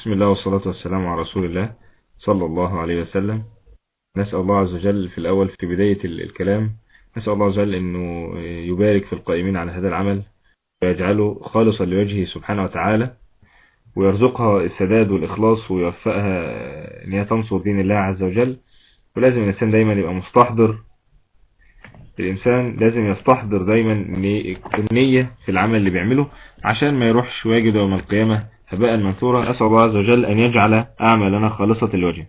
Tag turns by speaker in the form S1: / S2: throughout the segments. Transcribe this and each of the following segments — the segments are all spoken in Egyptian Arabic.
S1: بسم الله والصلاة والسلام على رسول الله صلى الله عليه وسلم نسأل الله عز وجل في الأول في بداية الكلام نسأل الله عز وجل أنه يبارك في القائمين على هذا العمل ويجعله خالصا لوجهه سبحانه وتعالى ويرزقها السداد والإخلاص ويوفقها أن هي تنصر دين الله عز وجل ولازم الإنسان دايما يبقى مستحضر الإنسان لازم يستحضر دايما النية في العمل اللي بيعمله عشان ما يروحش واجد يوم القيامة هباء منثورا أسأل الله عز وجل أن يجعل أعمالنا خالصة الوجه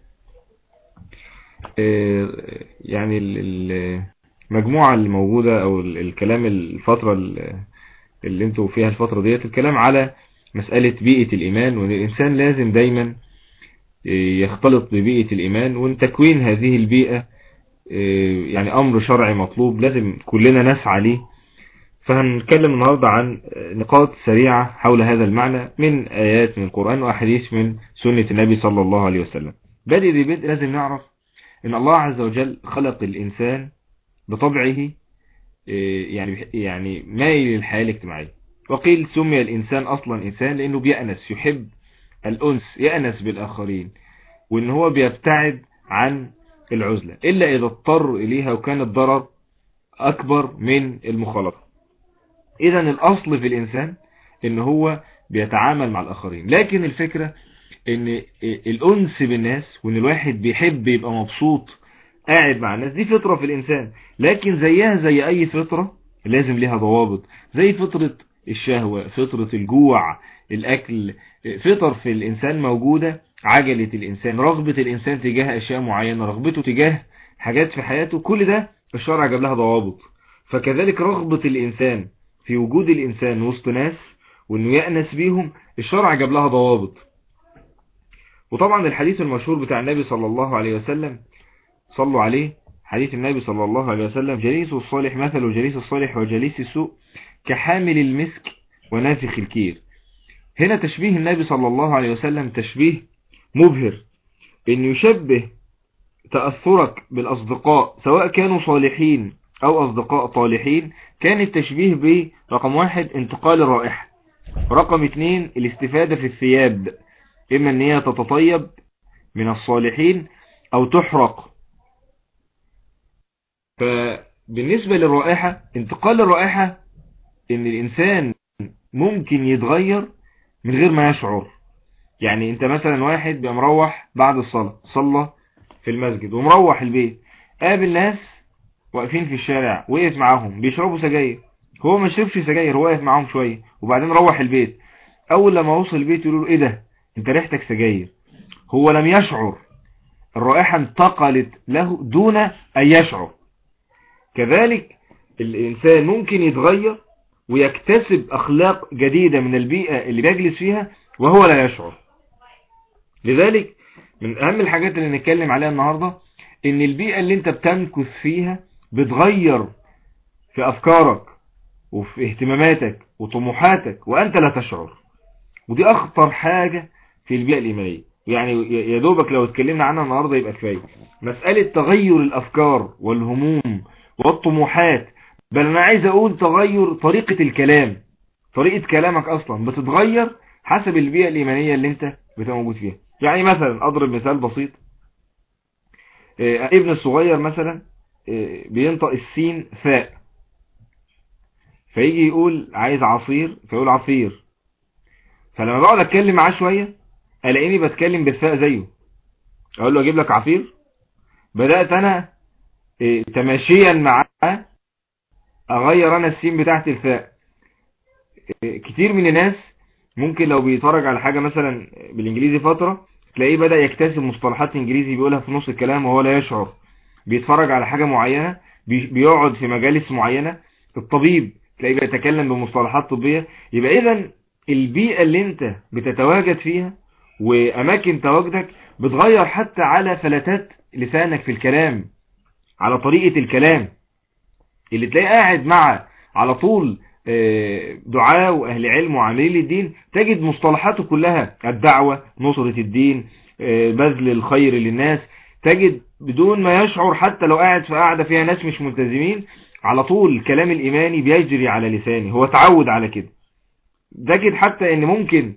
S1: يعني المجموعة الموجودة أو الكلام الفترة اللي انتوا فيها الفترة ديت الكلام على مسألة بيئة الإيمان وأن الإنسان لازم دايما يختلط ببيئة الإيمان وأن تكوين هذه البيئة يعني أمر شرعي مطلوب لازم كلنا نسعى ليه فهنتكلم النهاردة عن نقاط سريعة حول هذا المعنى من آيات من القرآن وأحاديث من سنة النبي صلى الله عليه وسلم بدء ببدء لازم نعرف ان الله عز وجل خلق الإنسان بطبعه يعني يعني مايل للحياة الاجتماعية وقيل سمي الإنسان أصلا إنسان لأنه بيأنس يحب الأنس يأنس بالآخرين وإن هو بيبتعد عن العزلة إلا إذا اضطر إليها وكان الضرر أكبر من المخالطة إذا الأصل في الإنسان إن هو بيتعامل مع الآخرين لكن الفكرة إن الأنس بالناس وإن الواحد بيحب يبقى مبسوط قاعد مع الناس دي فطرة في الإنسان لكن زيها زي أي فطرة لازم ليها ضوابط زي فطرة الشهوة فطرة الجوع الأكل فطر في الإنسان موجودة عجلة الإنسان رغبة الإنسان تجاه أشياء معينة رغبته تجاه حاجات في حياته كل ده الشرع جاب لها ضوابط فكذلك رغبة الإنسان في وجود الإنسان وسط ناس وإنه يأنس بيهم الشرع جاب لها ضوابط وطبعا الحديث المشهور بتاع النبي صلى الله عليه وسلم صلوا عليه حديث النبي صلى الله عليه وسلم جليس الصالح مثل جليس الصالح وجليس السوء كحامل المسك ونافخ الكير هنا تشبيه النبي صلى الله عليه وسلم تشبيه مبهر ان يشبه تأثرك بالأصدقاء سواء كانوا صالحين أو أصدقاء طالحين كان التشبيه برقم واحد انتقال الرائحة رقم اتنين الاستفادة في الثياب إما أن هي تتطيب من الصالحين أو تحرق فبالنسبة للرائحة انتقال الرائحة ان الإنسان ممكن يتغير من غير ما يشعر يعني انت مثلا واحد بقى مروح بعد الصلاة صلى في المسجد ومروح البيت قابل ناس واقفين في الشارع وقف معاهم بيشربوا سجاير هو ما شربش سجاير هو واقف معاهم شوية وبعدين روح البيت اول لما وصل البيت يقولوا له ايه ده انت ريحتك سجاير هو لم يشعر الرائحة انتقلت له دون ان يشعر كذلك الانسان ممكن يتغير ويكتسب اخلاق جديدة من البيئة اللي بيجلس فيها وهو لا يشعر لذلك من اهم الحاجات اللي نتكلم عليها النهاردة ان البيئة اللي انت بتمكث فيها بتغير في افكارك وفي اهتماماتك وطموحاتك وانت لا تشعر ودي اخطر حاجة في البيئة الايمانية يعني يا دوبك لو اتكلمنا عنها النهاردة يبقى كفاية مسألة تغير الافكار والهموم والطموحات بل انا عايز اقول تغير طريقة الكلام طريقة كلامك اصلا بتتغير حسب البيئة الايمانية اللي انت بتبقى موجود فيها يعني مثلا اضرب مثال بسيط ابن الصغير مثلا بينطق السين فاء فيجي يقول عايز عصير فيقول عصير فلما بقعد اتكلم معاه شوية الاقيني بتكلم بالفاء زيه اقول له اجيب لك عصير بدأت انا تماشيا معاه اغير انا السين بتاعت الفاء كتير من الناس ممكن لو بيتفرج على حاجة مثلا بالانجليزي فترة تلاقيه بدأ يكتسب مصطلحات انجليزي بيقولها في نص الكلام وهو لا يشعر بيتفرج على حاجة معينة بيقعد في مجالس معينة الطبيب تلاقيه بيتكلم بمصطلحات طبية يبقى اذا البيئة اللي انت بتتواجد فيها واماكن تواجدك بتغير حتى على فلتات لسانك في الكلام على طريقة الكلام اللي تلاقيه قاعد مع على طول دعاء واهل علم وعاملين الدين تجد مصطلحاته كلها الدعوة نصرة الدين بذل الخير للناس تجد بدون ما يشعر حتى لو قاعد في قاعدة فيها ناس مش ملتزمين على طول الكلام الإيماني بيجري على لسانه هو تعود على كده تجد حتى ان ممكن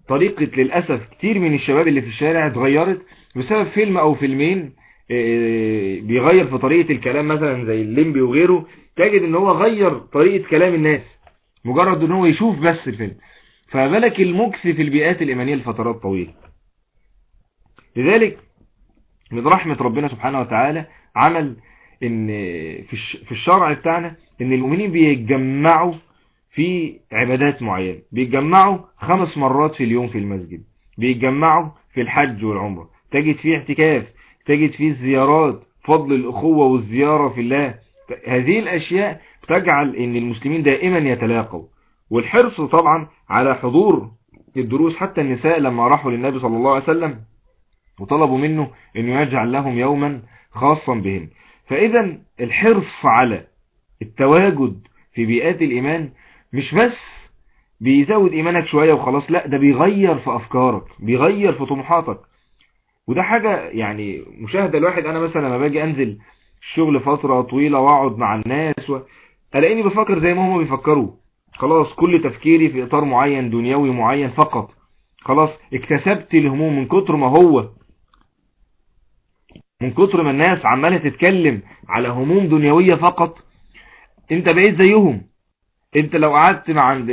S1: طريقة للأسف كتير من الشباب اللي في الشارع اتغيرت بسبب فيلم او فيلمين بيغير في طريقة الكلام مثلا زي الليمبي وغيره تجد ان هو غير طريقة كلام الناس مجرد ان هو يشوف بس الفيلم فبالك المكس في البيئات الإيمانية لفترات طويلة لذلك من رحمة ربنا سبحانه وتعالى عمل ان في الشرع بتاعنا ان المؤمنين بيتجمعوا في عبادات معينة بيتجمعوا خمس مرات في اليوم في المسجد بيتجمعوا في الحج والعمرة تجد فيه اعتكاف تجد فيه زيارات فضل الأخوة والزيارة في الله هذه الأشياء تجعل ان المسلمين دائما يتلاقوا والحرص طبعا على حضور الدروس حتى النساء لما راحوا للنبي صلى الله عليه وسلم وطلبوا منه انه يجعل لهم يوما خاصا بهم فاذا الحرص على التواجد في بيئات الايمان مش بس بيزود ايمانك شوية وخلاص لا ده بيغير في افكارك بيغير في طموحاتك وده حاجة يعني مشاهدة الواحد انا مثلا لما باجي انزل الشغل فترة طويلة واقعد مع الناس و... الاقيني بفكر زي ما هم بيفكروا خلاص كل تفكيري في اطار معين دنيوي معين فقط خلاص اكتسبت الهموم من كتر ما هو من كتر ما الناس عمالة تتكلم على هموم دنيوية فقط انت بقيت زيهم انت لو قعدت مع عند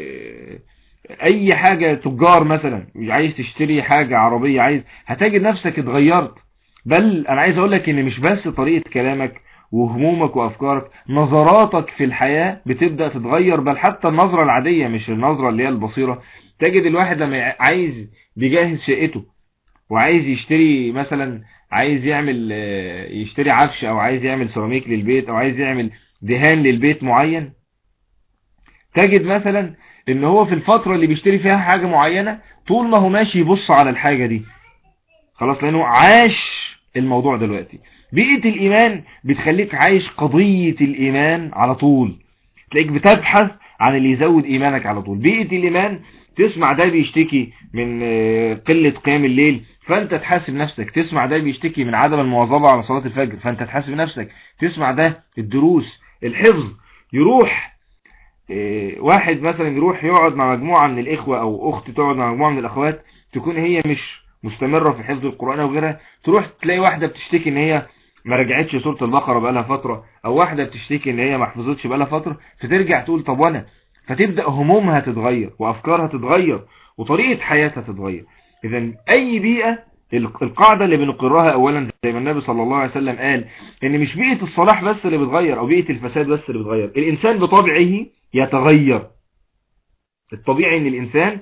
S1: اي حاجة تجار مثلا عايز تشتري حاجة عربية عايز هتجد نفسك اتغيرت بل انا عايز اقولك ان مش بس طريقة كلامك وهمومك وافكارك نظراتك في الحياة بتبدأ تتغير بل حتى النظرة العادية مش النظرة اللي هي البصيرة تجد الواحد لما عايز بيجهز شقته وعايز يشتري مثلا عايز يعمل يشتري عفش او عايز يعمل سيراميك للبيت او عايز يعمل دهان للبيت معين تجد مثلا ان هو في الفترة اللي بيشتري فيها حاجة معينة طول ما هو ماشي يبص على الحاجة دي خلاص لانه عاش الموضوع دلوقتي بيئة الايمان بتخليك عايش قضية الايمان على طول تلاقيك بتبحث عن اللي يزود ايمانك على طول بيئة الايمان تسمع ده بيشتكي من قلة قيام الليل فانت تحاسب نفسك تسمع ده بيشتكي من عدم المواظبة على صلاة الفجر فانت تحاسب نفسك تسمع ده الدروس الحفظ يروح واحد مثلا يروح يقعد مع مجموعة من الاخوة او اخت تقعد مع مجموعة من الاخوات تكون هي مش مستمرة في حفظ القرآن وغيرها تروح تلاقي واحدة بتشتكي ان هي ما رجعتش سورة البقرة بقالها فترة او واحدة بتشتكي ان هي ما حفظتش بقالها فترة فترجع تقول طب وانا فتبدأ همومها تتغير وافكارها تتغير وطريقة حياتها تتغير اذا اي بيئة القاعدة اللي بنقرها اولا زي ما النبي صلى الله عليه وسلم قال ان مش بيئة الصلاح بس اللي بتغير او بيئة الفساد بس اللي بتغير الانسان بطبعه يتغير الطبيعي ان الانسان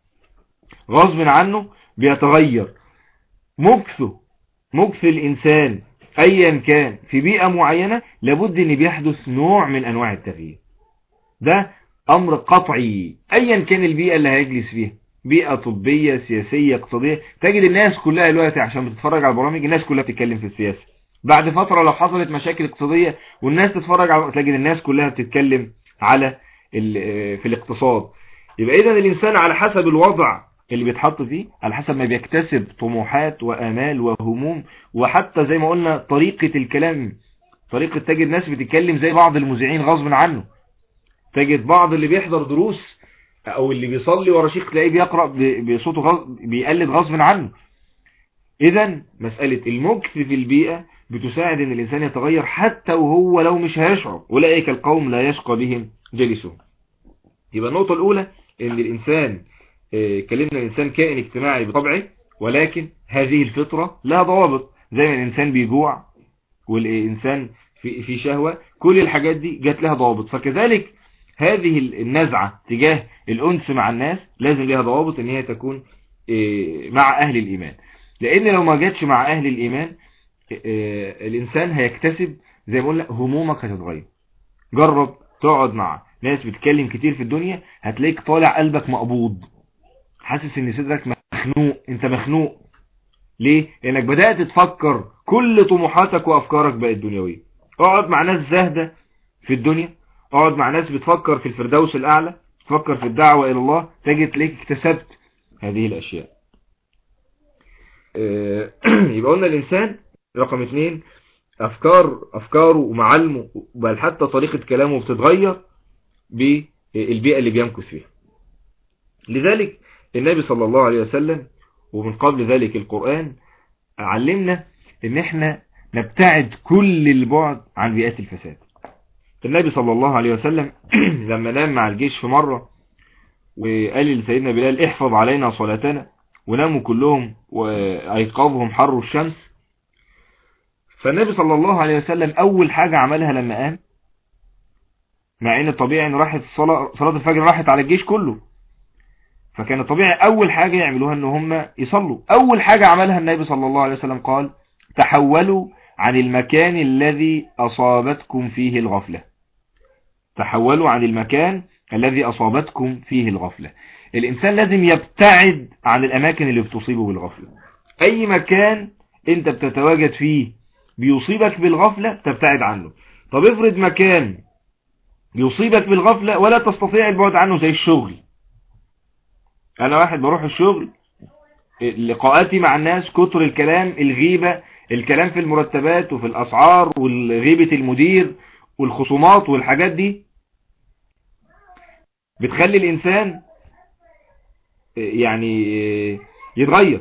S1: غصب عنه بيتغير مكثه مكث الانسان ايا كان في بيئة معينة لابد ان بيحدث نوع من انواع التغيير ده امر قطعي ايا كان البيئة اللي هيجلس فيها بيئة طبية سياسية اقتصادية تجد الناس كلها دلوقتي عشان بتتفرج على البرامج الناس كلها بتتكلم في السياسة بعد فترة لو حصلت مشاكل اقتصادية والناس تتفرج على تجد الناس كلها بتتكلم على في الاقتصاد يبقى اذا الانسان على حسب الوضع اللي بيتحط فيه على حسب ما بيكتسب طموحات وامال وهموم وحتى زي ما قلنا طريقة الكلام طريقة تجد ناس بتتكلم زي بعض المذيعين غصب عنه تجد بعض اللي بيحضر دروس او اللي بيصلي ورا شيخ تلاقيه بيقرأ بصوته غصب بيقلد غصب عنه اذا مسألة المكث في البيئة بتساعد ان الانسان يتغير حتى وهو لو مش هيشعر اولئك القوم لا يشقى بهم جلسهم يبقى النقطة الاولى ان الانسان كلمنا الانسان كائن اجتماعي بطبعه ولكن هذه الفطرة لها ضوابط زي ما الانسان بيجوع والانسان في في شهوة كل الحاجات دي جات لها ضوابط فكذلك هذه النزعة تجاه الأنس مع الناس لازم لها ضوابط ان هي تكون مع أهل الإيمان لأن لو ما جاتش مع أهل الإيمان الإنسان هيكتسب زي ما قلنا همومك هتتغير جرب تقعد مع ناس بتتكلم كتير في الدنيا هتلاقيك طالع قلبك مقبوض حاسس ان صدرك مخنوق انت مخنوق ليه لانك بدأت تفكر كل طموحاتك وافكارك بقت دنيوية اقعد مع ناس زاهدة في الدنيا اقعد مع ناس بتفكر في الفردوس الاعلى تفكر في الدعوة الى الله تجد تلاقيك اكتسبت هذه الاشياء يبقى قلنا الانسان رقم اثنين افكار افكاره ومعالمه بل حتى طريقة كلامه بتتغير بالبيئة اللي بيمكث فيها لذلك النبي صلى الله عليه وسلم ومن قبل ذلك القرآن علمنا ان احنا نبتعد كل البعد عن بيئات الفساد النبي صلى الله عليه وسلم لما نام مع الجيش في مرة وقال لسيدنا بلال احفظ علينا صلاتنا وناموا كلهم وايقظهم حر الشمس فالنبي صلى الله عليه وسلم اول حاجة عملها لما قام مع ان الطبيعي ان راحت الصلاة صلاة الفجر راحت على الجيش كله فكان الطبيعي اول حاجة يعملوها ان هم يصلوا اول حاجة عملها النبي صلى الله عليه وسلم قال تحولوا عن المكان الذي اصابتكم فيه الغفلة تحولوا عن المكان الذي اصابتكم فيه الغفلة الانسان لازم يبتعد عن الاماكن اللي بتصيبه بالغفلة اي مكان انت بتتواجد فيه بيصيبك بالغفلة تبتعد عنه طب افرض مكان يصيبك بالغفلة ولا تستطيع البعد عنه زي الشغل انا واحد بروح الشغل لقاءاتي مع الناس كتر الكلام الغيبة الكلام في المرتبات وفي الاسعار والغيبة المدير والخصومات والحاجات دي بتخلي الانسان يعني يتغير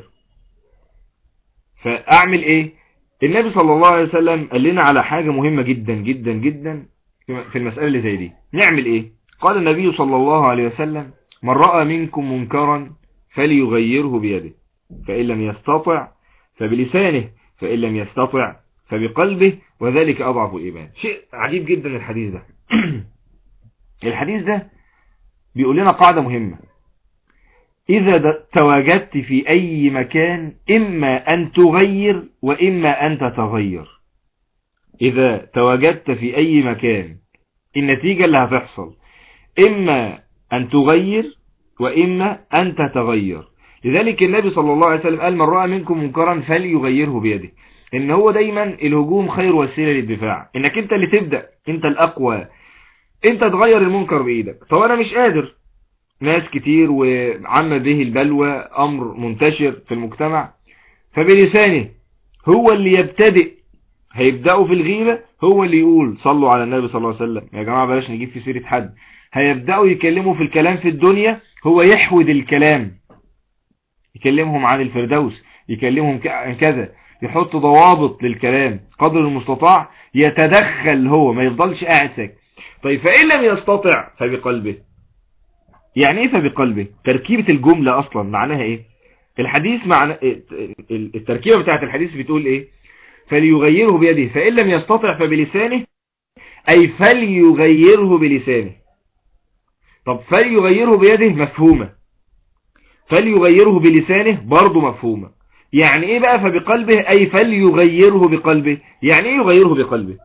S1: فاعمل ايه النبي صلى الله عليه وسلم قال لنا على حاجة مهمة جدا جدا جدا في المسألة اللي زي دي نعمل ايه قال النبي صلى الله عليه وسلم من رأى منكم منكرا فليغيره بيده فإن لم يستطع فبلسانه فإن لم يستطع فبقلبه وذلك أضعف الإيمان شيء عجيب جدا الحديث ده الحديث ده بيقول لنا قاعدة مهمة إذا تواجدت في أي مكان إما أن تغير وإما أن تتغير إذا تواجدت في أي مكان النتيجة اللي هتحصل إما أن تغير وإما أن تتغير لذلك النبي صلى الله عليه وسلم قال من رأى منكم منكرا فليغيره بيده إن هو دايما الهجوم خير وسيلة للدفاع إنك أنت اللي تبدأ أنت الأقوى أنت تغير المنكر بإيدك طب أنا مش قادر ناس كتير وعم به البلوى أمر منتشر في المجتمع فبلسانه هو اللي يبتدئ هيبدأوا في الغيبة هو اللي يقول صلوا على النبي صلى الله عليه وسلم يا جماعة بلاش نجيب في سيرة حد هيبدأوا يكلموا في الكلام في الدنيا هو يحود الكلام يكلمهم عن الفردوس يكلمهم عن كذا يحط ضوابط للكلام قدر المستطاع يتدخل هو ما يفضلش قاعد ساكت طيب فإن لم يستطع فبقلبه يعني ايه فبقلبه تركيبة الجملة اصلا معناها ايه الحديث معنى التركيبة بتاعت الحديث بتقول ايه فليغيره بيده فإن لم يستطع فبلسانه أي فليغيره بلسانه طب فليغيره بيده مفهومة فليغيره بلسانه برضه مفهومة يعني ايه بقى فبقلبه أي فليغيره بقلبه يعني ايه يغيره بقلبه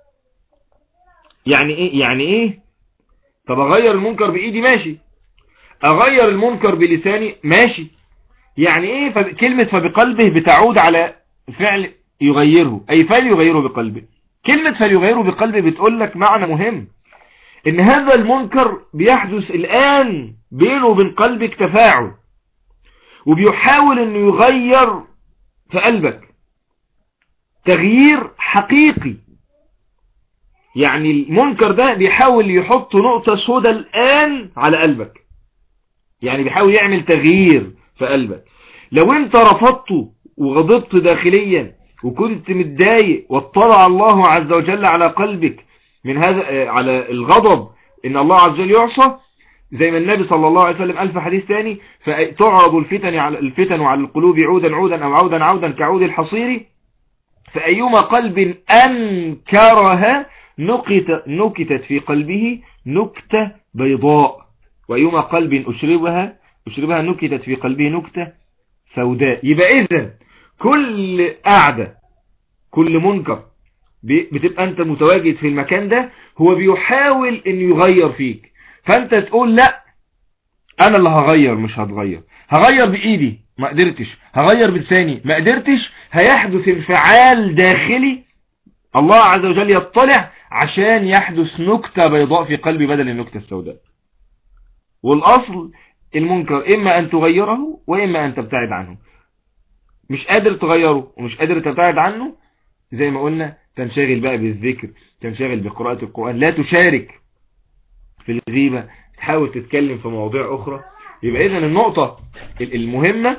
S1: يعني ايه يعني ايه طب اغير المنكر بايدي ماشي اغير المنكر بلساني ماشي يعني ايه فب... كلمة فبقلبه بتعود على فعل يغيره أي فليغيره بقلبه كلمة فليغيره بقلبه بتقول لك معنى مهم ان هذا المنكر بيحدث الآن بينه وبين قلبك تفاعل وبيحاول انه يغير في قلبك تغيير حقيقي يعني المنكر ده بيحاول يحط نقطة سودة الآن على قلبك يعني بيحاول يعمل تغيير في قلبك لو انت رفضته وغضبت داخليا وكنت متضايق واطلع الله عز وجل على قلبك من هذا على الغضب ان الله عز وجل يعصى زي ما النبي صلى الله عليه وسلم قال في حديث ثاني فتعرض الفتن على الفتن على القلوب عودا عودا او عودا عودا كعود الحصير فأيما قلب أنكرها نكت نكتت في قلبه نكتة بيضاء وأيما قلب أشربها أشربها نكتت في قلبه نكتة سوداء يبقى إذن كل قاعدة كل منكر بتبقى انت متواجد في المكان ده هو بيحاول ان يغير فيك فانت تقول لا انا اللي هغير مش هتغير هغير بايدي ما قدرتش هغير بلساني ما قدرتش هيحدث انفعال داخلي الله عز وجل يطلع عشان يحدث نكتة بيضاء في قلبي بدل النكتة السوداء والاصل المنكر اما ان تغيره واما ان تبتعد عنه مش قادر تغيره ومش قادر تبتعد عنه زي ما قلنا تنشغل بقى بالذكر تنشغل بقراءة القرآن لا تشارك في الغيبة تحاول تتكلم في مواضيع أخرى يبقى اذا النقطة المهمة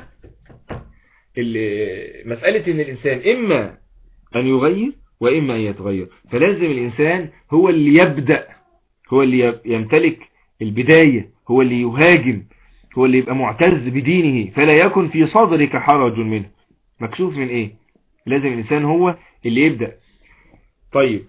S1: مسألة ان الانسان اما ان يغير واما ان يتغير فلازم الانسان هو اللي يبدأ هو اللي يمتلك البداية هو اللي يهاجم هو اللي يبقى معتز بدينه فلا يكن في صدرك حرج منه مكسوف من ايه لازم الانسان هو اللي يبدأ طيب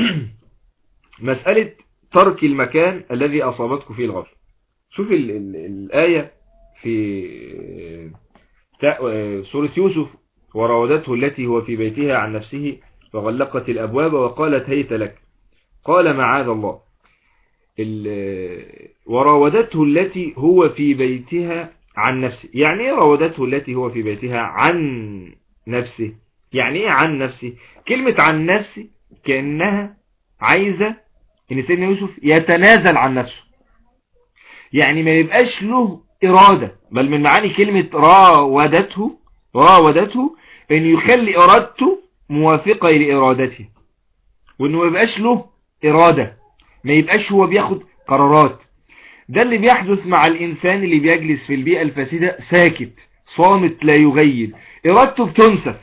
S1: مسألة ترك المكان الذي أصابتك فيه الغفل شوف ال ال الآية في سورة يوسف وراودته التي هو في بيتها عن نفسه فغلقت الأبواب وقالت هيت لك قال معاذ الله وراودته التي هو في بيتها عن نفسه يعني ايه راودته التي هو في بيتها عن نفسه يعني ايه عن نفسه كلمة عن نفسه كأنها عايزة ان سيدنا يوسف يتنازل عن نفسه يعني ما يبقاش له إرادة بل من معاني كلمة راودته راودته ان يخلي إرادته موافقة لإرادته وانه ما يبقاش له إرادة ما يبقاش هو بياخد قرارات ده اللي بيحدث مع الإنسان اللي بيجلس في البيئة الفاسدة ساكت صامت لا يغير إرادته بتنسف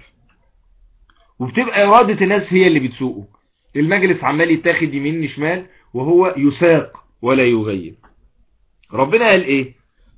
S1: وبتبقى إرادة الناس هي اللي بتسوقه المجلس عمال يتاخد يمين شمال وهو يساق ولا يغير ربنا قال ايه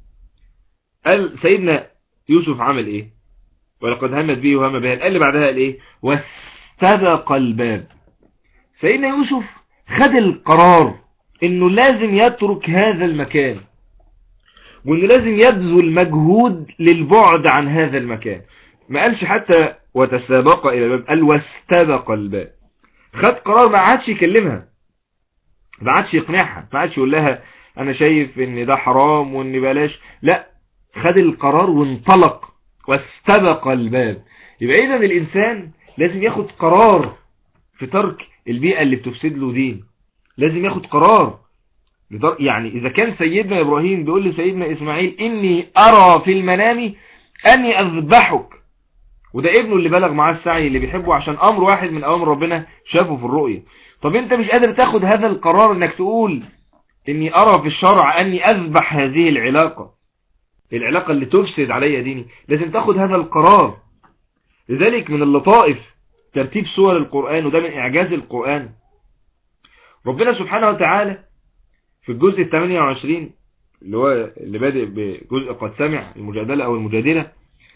S1: قال سيدنا يوسف عمل ايه ولقد همت به وهم بها قال اللي بعدها قال ايه واستبق الباب سيدنا يوسف خد القرار انه لازم يترك هذا المكان وانه لازم يبذل مجهود للبعد عن هذا المكان ما قالش حتى وتسابق الى الباب قال واستبق الباب خد قرار ما عادش يكلمها ما عادش يقنعها ما عادش يقول لها انا شايف ان ده حرام وان بلاش لا خد القرار وانطلق واستبق الباب يبقى اذا الانسان لازم ياخد قرار في ترك البيئة اللي بتفسد له دين لازم ياخد قرار يعني اذا كان سيدنا ابراهيم بيقول لسيدنا اسماعيل اني ارى في المنام اني اذبحك وده ابنه اللي بلغ معاه السعي اللي بيحبه عشان امر واحد من اوامر ربنا شافه في الرؤية طب انت مش قادر تاخد هذا القرار انك تقول اني ارى في الشرع اني اذبح هذه العلاقة العلاقة اللي تفسد علي ديني لازم تاخد هذا القرار لذلك من اللطائف ترتيب سور القرآن وده من اعجاز القرآن ربنا سبحانه وتعالى في الجزء ال 28 اللي هو اللي بادئ بجزء قد سمع المجادلة او المجادلة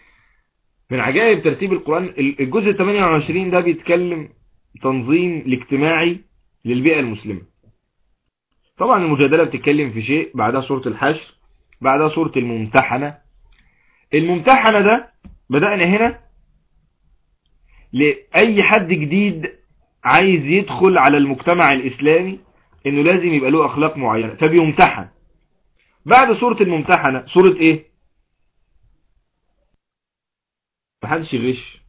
S1: من عجائب ترتيب القرآن الجزء 28 ده بيتكلم تنظيم الاجتماعي للبيئة المسلمة طبعا المجادلة بتتكلم في شيء بعدها سورة الحشر بعدها سورة الممتحنة الممتحنة ده بدأنا هنا لأي حد جديد عايز يدخل على المجتمع الإسلامي انه لازم يبقى له اخلاق معينة فبيمتحن بعد سورة الممتحنة سورة ايه محدش يغش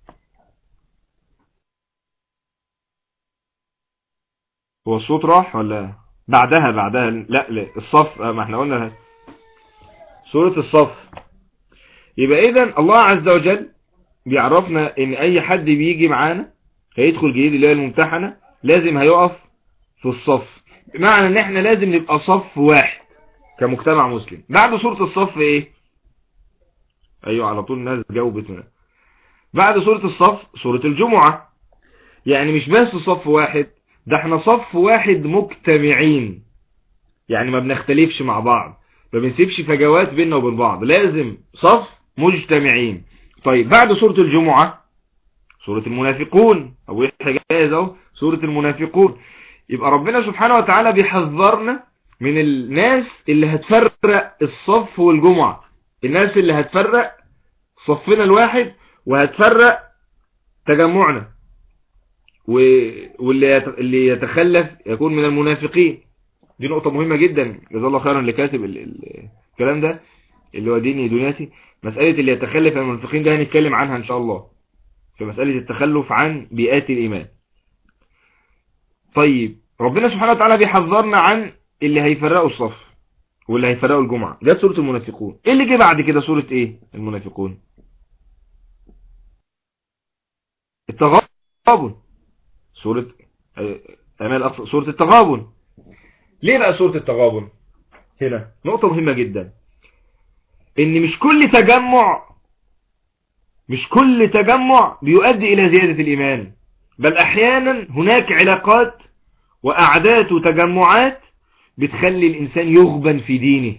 S1: هو الصوت راح ولا بعدها بعدها لا لا الصف ما احنا قلنا سورة الصف يبقى اذا الله عز وجل بيعرفنا ان اي حد بيجي معانا هيدخل جديد اللي هي الممتحنة لازم هيقف في الصف بمعنى ان احنا لازم نبقى صف واحد كمجتمع مسلم بعد سورة الصف ايه ايوه على طول الناس جاوبت هنا بعد سورة الصف سورة الجمعة يعني مش بس صف واحد ده احنا صف واحد مجتمعين يعني ما بنختلفش مع بعض ما بنسيبش فجوات بيننا وبين بعض لازم صف مجتمعين طيب بعد سورة الجمعة سورة المنافقون او احنا جايز اهو سورة المنافقون يبقى ربنا سبحانه وتعالى بيحذرنا من الناس اللي هتفرق الصف والجمعة الناس اللي هتفرق صفنا الواحد وهتفرق تجمعنا واللي اللي يتخلف يكون من المنافقين دي نقطة مهمة جدا جزا الله خيرا اللي كاتب الكلام ده اللي هو ديني دنياتي مسألة اللي يتخلف عن المنافقين ده هنتكلم عنها ان شاء الله في مسألة التخلف عن بيئات الإيمان طيب ربنا سبحانه وتعالى بيحذرنا عن اللي هيفرقوا الصف واللي هيفرقوا الجمعة ده سورة المنافقون ايه اللي جه بعد كده سورة ايه المنافقون التغابن سورة أمال سورة التغابن ليه بقى سورة التغابن هنا نقطة مهمة جدا ان مش كل تجمع مش كل تجمع بيؤدي الى زيادة الايمان بل احيانا هناك علاقات واعداد وتجمعات بتخلي الانسان يغبن في دينه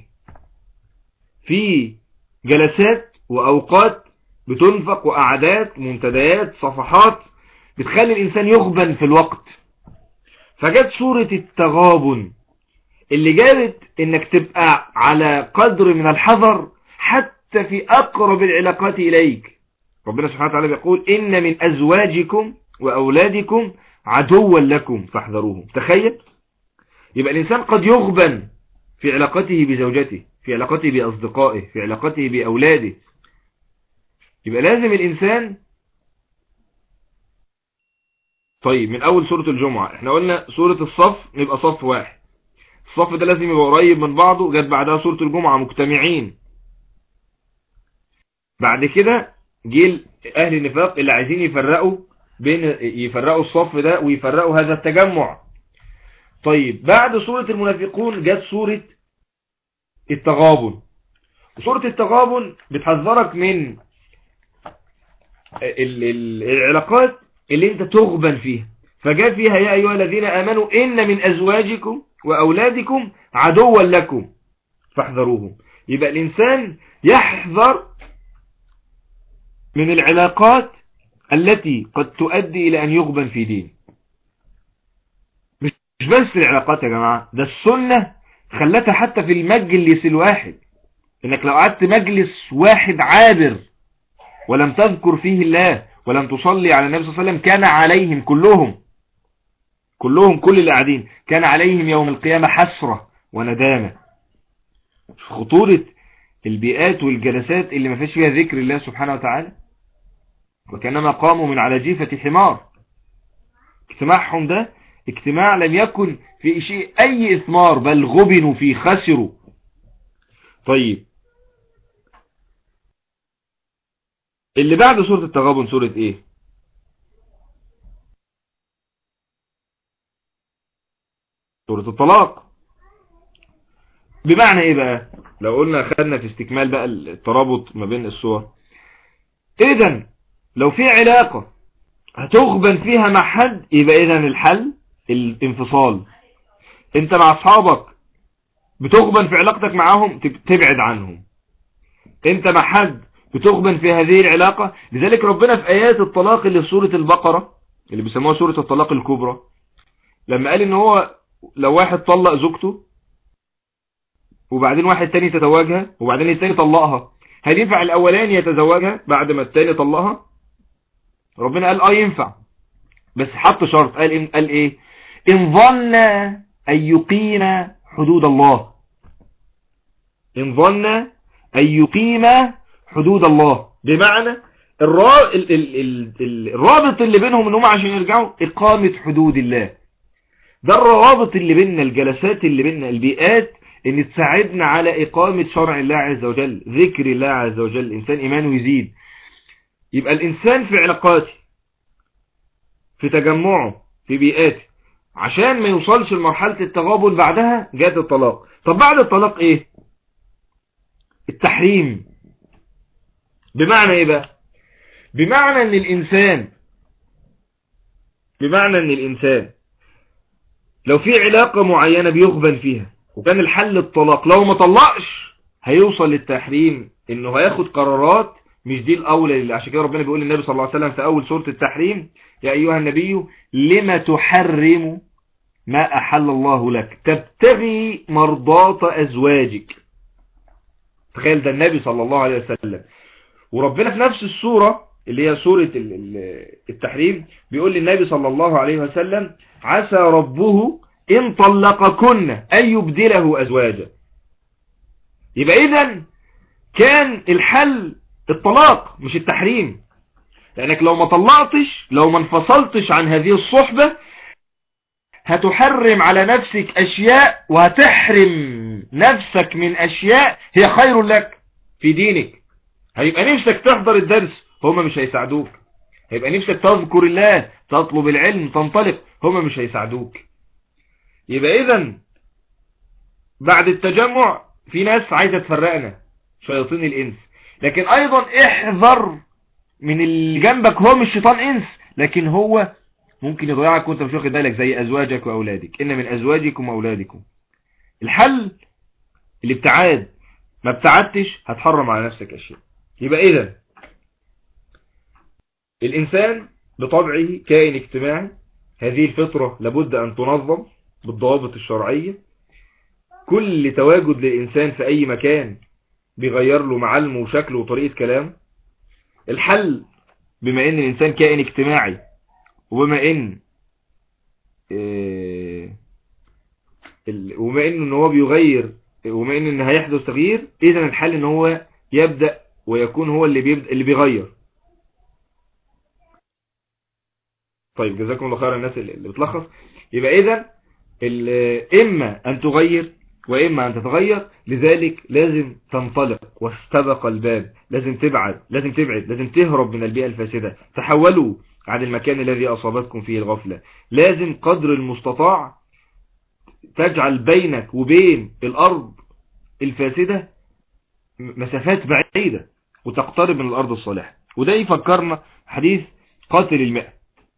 S1: في جلسات واوقات بتنفق واعداد منتديات صفحات بتخلي الانسان يغبن في الوقت فجت سورة التغابن اللي جابت انك تبقى على قدر من الحذر حتى في اقرب العلاقات اليك ربنا سبحانه وتعالى بيقول ان من ازواجكم واولادكم عدوا لكم فاحذروهم تخيل يبقى الانسان قد يغبن في علاقته بزوجته في علاقته باصدقائه في علاقته باولاده يبقى لازم الانسان طيب من اول سورة الجمعة احنا قلنا سورة الصف يبقى صف واحد الصف ده لازم يبقى قريب من بعضه جت بعدها سورة الجمعة مجتمعين بعد كده جيل اهل النفاق اللي عايزين يفرقوا بين يفرقوا الصف ده ويفرقوا هذا التجمع طيب بعد سورة المنافقون جت سورة التغابن وسورة التغابن بتحذرك من العلاقات اللي انت تغبن فيها فجاء فيها يا أيها الذين آمنوا إن من أزواجكم وأولادكم عدوا لكم فاحذروهم يبقى الإنسان يحذر من العلاقات التي قد تؤدي إلى أن يغبن في دين مش بس العلاقات يا جماعة ده السنة خلتها حتى في المجلس الواحد انك لو قعدت مجلس واحد عابر ولم تذكر فيه الله ولم تصلي على النبي صلى الله عليه وسلم كان عليهم كلهم كلهم كل اللي قاعدين كان عليهم يوم القيامة حسرة وندامة خطورة البيئات والجلسات اللي ما فيش فيها ذكر الله سبحانه وتعالى وكانما قاموا من على جيفة حمار اجتماعهم ده اجتماع لم يكن في شيء اي اثمار بل غبنوا فيه خسروا طيب اللي بعد سورة التغابن سورة ايه سورة الطلاق بمعنى ايه بقى لو قلنا خدنا في استكمال بقى الترابط ما بين الصور اذا لو في علاقة هتغبن فيها مع حد يبقى اذا الحل الانفصال انت مع اصحابك بتغبن في علاقتك معاهم تبعد عنهم انت مع حد بتغبن في هذه العلاقة لذلك ربنا في آيات الطلاق اللي في سورة البقرة اللي بيسموها سورة الطلاق الكبرى لما قال ان هو لو واحد طلق زوجته وبعدين واحد تاني تتواجها وبعدين التاني طلقها هل ينفع الاولاني يتزوجها بعد ما التاني طلقها ربنا قال اه ينفع بس حط شرط قال, إن قال ايه ان ظن ان يقيم حدود الله ان ظن ان يقيم حدود الله بمعنى الرابط اللي بينهم ان هم عشان يرجعوا اقامة حدود الله ده الروابط اللي بيننا الجلسات اللي بيننا البيئات ان تساعدنا على اقامة شرع الله عز وجل ذكر الله عز وجل الانسان ايمانه يزيد يبقى الانسان في علاقاته في تجمعه في بيئاته عشان ما يوصلش لمرحلة التغابن بعدها جات الطلاق طب بعد الطلاق ايه التحريم بمعنى ايه بقى بمعنى ان الانسان بمعنى ان الانسان لو في علاقة معينة بيغبن فيها وكان الحل الطلاق لو ما طلقش هيوصل للتحريم انه هياخد قرارات مش دي الاولى اللي عشان كده ربنا بيقول للنبي صلى الله عليه وسلم في اول سورة التحريم يا ايها النبي لما تحرم ما احل الله لك تبتغي مرضات ازواجك تخيل ده النبي صلى الله عليه وسلم وربنا في نفس السورة اللي هي سورة التحريم بيقول للنبي صلى الله عليه وسلم عسى ربه إن طلقكن أن يبدله أزواجا يبقى إذن كان الحل الطلاق مش التحريم لأنك لو ما طلقتش لو ما انفصلتش عن هذه الصحبة هتحرم على نفسك أشياء وهتحرم نفسك من أشياء هي خير لك في دينك هيبقى نفسك تحضر الدرس هما مش هيساعدوك هيبقى نفسك تذكر الله تطلب العلم تنطلق هما مش هيساعدوك يبقى اذا بعد التجمع في ناس عايزة تفرقنا شياطين الإنس لكن أيضا احذر من اللي جنبك هو مش شيطان إنس لكن هو ممكن يضيعك وانت مش واخد بالك زي أزواجك وأولادك إن من أزواجكم وأولادكم الحل الابتعاد ما ابتعدتش هتحرم على نفسك أشياء يبقى إذا الإنسان بطبعه كائن اجتماعي هذه الفطرة لابد أن تنظم بالضوابط الشرعية كل تواجد للإنسان في أي مكان بيغير له معلمه وشكله وطريقة كلامه الحل بما ان الانسان كائن اجتماعي وبما ان آه، وبما ان هو بيغير وبما ان ان هيحدث تغيير اذا الحل ان هو يبدأ ويكون هو اللي بيبدأ اللي بيغير طيب جزاكم الله خير الناس اللي بتلخص يبقى اذا اما ان تغير وإما أن تتغير لذلك لازم تنطلق واستبق الباب لازم تبعد لازم تبعد لازم تهرب من البيئة الفاسدة تحولوا عن المكان الذي أصابتكم فيه الغفلة لازم قدر المستطاع تجعل بينك وبين الأرض الفاسدة مسافات بعيدة وتقترب من الأرض الصالحة وده يفكرنا حديث قاتل المئة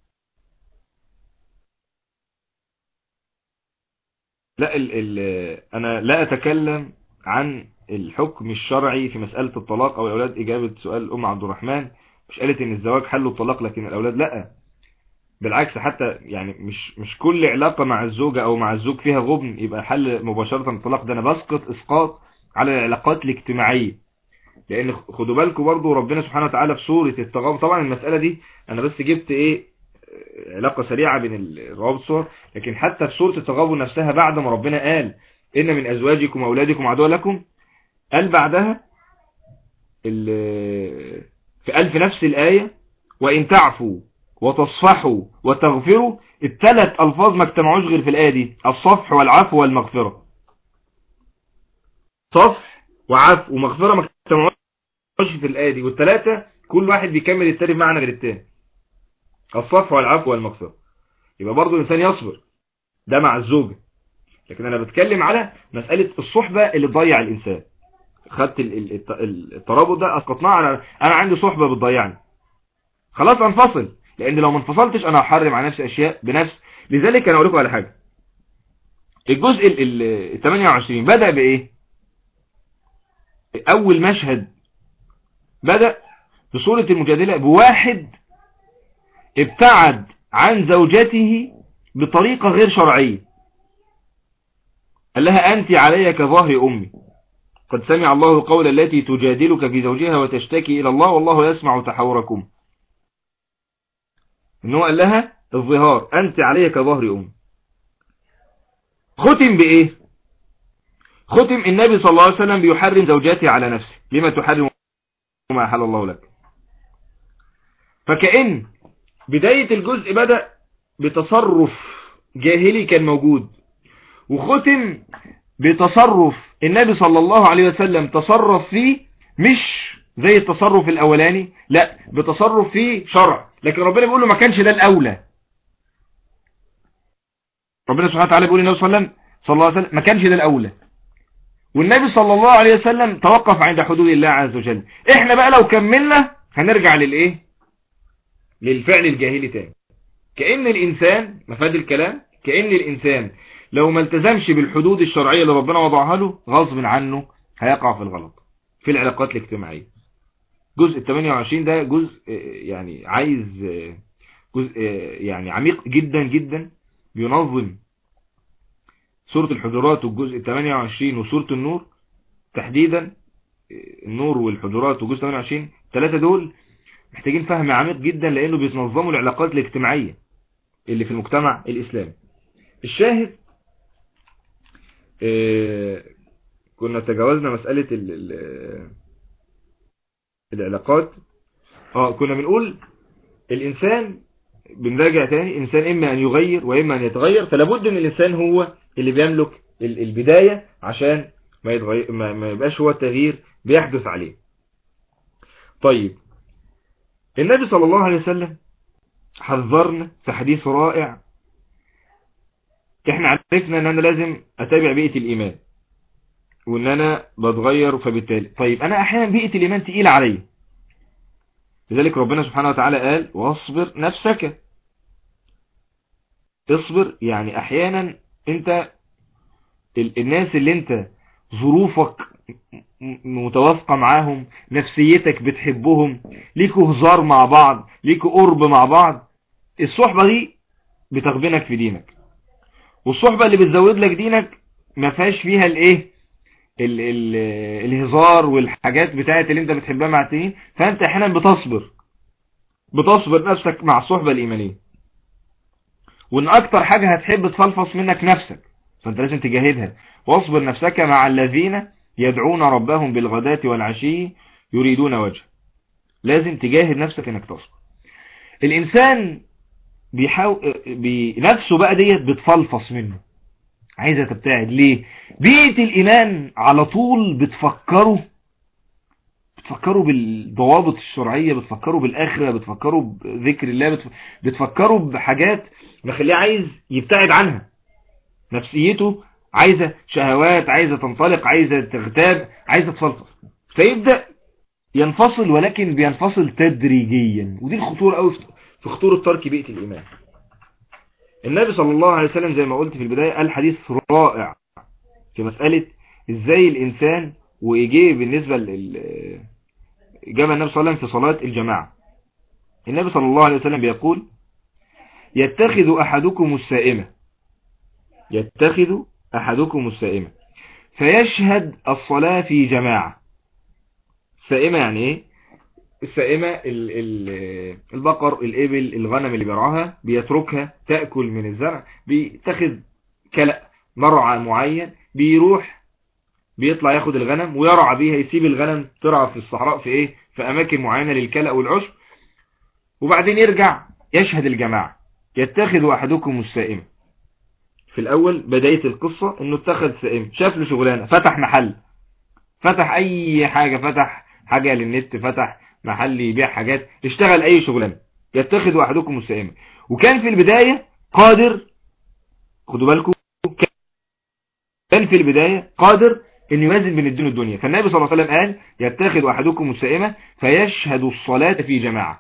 S1: لا ال ال انا لا اتكلم عن الحكم الشرعي في مسألة الطلاق او الاولاد اجابة سؤال ام عبد الرحمن مش قالت ان الزواج حل الطلاق لكن الاولاد لا بالعكس حتى يعني مش مش كل علاقة مع الزوجة او مع الزوج فيها غبن يبقى حل مباشرة الطلاق ده انا بسقط اسقاط على العلاقات الاجتماعية لان خدوا بالكم برضو ربنا سبحانه وتعالى في سورة التغابن طبعا المسألة دي انا بس جبت ايه علاقة سريعة بين الروابط الصور لكن حتى في سورة التغابن نفسها بعد ما ربنا قال إن من أزواجكم وأولادكم عدوا لكم قال بعدها في قال في نفس الآية وإن تعفوا وتصفحوا وتغفروا الثلاث ألفاظ ما اجتمعوش غير في الآية دي الصفح والعفو والمغفرة صفح وعفو ومغفرة ما اجتمعوش في الآية دي والثلاثة كل واحد بيكمل التاني بمعنى غير التاني الصفح والعفو والمغفرة يبقى برضو الإنسان يصبر ده مع الزوجة لكن أنا بتكلم على مسألة الصحبة اللي تضيع الإنسان خدت الترابط ده أسقطناه على أنا عندي صحبة بتضيعني خلاص انفصل لأن لو ما انفصلتش أنا هحرم على نفسي أشياء بنفس لذلك أنا أقول لكم على حاجة الجزء ال 28 بدأ بإيه أول مشهد بدأ في سورة المجادلة بواحد ابتعد عن زوجته بطريقة غير شرعية قال لها أنت علي كظهر أمي قد سمع الله قول التي تجادلك في زوجها وتشتكي إلى الله والله يسمع تحوركم إنه قال لها الظهار أنت علي كظهر أمي ختم بإيه ختم النبي صلى الله عليه وسلم بيحرم زوجاته على نفسه لما تحرم ما أحل الله لك فكأن بداية الجزء بدأ بتصرف جاهلي كان موجود وختم بتصرف النبي صلى الله عليه وسلم تصرف فيه مش زي التصرف الاولاني لا بتصرف فيه شرع لكن ربنا بيقول له ما كانش ده الاولى ربنا سبحانه وتعالى بيقول للنبي صلى الله عليه وسلم صلى الله عليه وسلم ما كانش ده الاولى والنبي صلى الله عليه وسلم توقف عند حدود الله عز وجل احنا بقى لو كملنا هنرجع للايه للفعل الجاهلي تاني كأن الإنسان مفاد الكلام كأن الإنسان لو ما التزمش بالحدود الشرعية اللي ربنا وضعها له غصب عنه هيقع في الغلط في العلاقات الاجتماعية جزء ال 28 ده جزء يعني عايز جزء يعني عميق جدا جدا بينظم سورة الحجرات والجزء ال 28 وسورة النور تحديدا النور والحجرات والجزء 28 ثلاثة دول محتاجين فهم عميق جدا لانه بيتنظموا العلاقات الاجتماعية اللي في المجتمع الاسلامي الشاهد اه كنا تجاوزنا مسألة ال ال العلاقات اه كنا بنقول الانسان بنراجع تاني انسان اما ان يغير واما ان يتغير فلابد ان الانسان هو اللي بيملك البداية عشان ما, يتغير ما يبقاش هو التغيير بيحدث عليه طيب النبي صلى الله عليه وسلم حذرنا في حديث رائع احنا عرفنا ان انا لازم اتابع بيئة الايمان وان انا بتغير فبالتالي طيب انا احيانا بيئة الايمان تقيلة علي لذلك ربنا سبحانه وتعالى قال واصبر نفسك اصبر يعني احيانا انت الناس اللي انت ظروفك متوافقة معاهم نفسيتك بتحبهم ليكوا هزار مع بعض ليكوا قرب مع بعض الصحبة دي بتغبنك في دينك والصحبة اللي بتزود لك دينك ما فيهاش فيها الايه ال ال الهزار والحاجات بتاعت اللي انت بتحبها مع التانيين فانت احيانا بتصبر بتصبر نفسك مع الصحبة الايمانية وان اكتر حاجة هتحب تفلفص منك نفسك فانت لازم تجاهدها واصبر نفسك مع الذين يدعون ربهم بالغداة والعشي يريدون وجه لازم تجاهد نفسك انك تصبر الانسان بيحاول بنفسه بقى ديت بتفلفص منه عايزة تبتعد ليه بيئة الايمان على طول بتفكروا بتفكروا بالضوابط الشرعية بتفكروا بالاخرة بتفكروا بذكر الله بتفكروا بحاجات مخليه عايز يبتعد عنها نفسيته عايزة شهوات عايزة تنطلق عايزة تغتاب عايزة تفلفص فيبدأ ينفصل ولكن بينفصل تدريجيا ودي الخطورة قوي في خطورة ترك بيئة الإيمان النبي صلى الله عليه وسلم زي ما قلت في البداية قال حديث رائع في مسألة ازاي الإنسان وإجيه بالنسبة لل جاب النبي صلى الله عليه وسلم في صلاة الجماعة النبي صلى الله عليه وسلم بيقول يتخذ أحدكم السائمة يتخذ أحدكم السائمة فيشهد الصلاة في جماعة السائمة يعني ايه السائمة ال ال البقر الإبل الغنم اللي بيرعاها بيتركها تأكل من الزرع بيتخذ كلأ مرعى معين بيروح بيطلع ياخد الغنم ويرعى بيها يسيب الغنم ترعى في الصحراء في ايه في اماكن معينة للكلأ والعشب وبعدين يرجع يشهد الجماعة يتخذ احدكم السائمة في الاول بداية القصة انه اتخذ سائمة شاف له شغلانة فتح محل فتح اي حاجة فتح حاجة للنت فتح محل يبيع حاجات اشتغل اي شغلانة يتخذ احدكم السائمة وكان في البداية قادر خدوا بالكم كان في البداية قادر ان يوازن بين الدين والدنيا فالنبي صلى الله عليه وسلم قال يتخذ احدكم السائمة فيشهد الصلاة في جماعة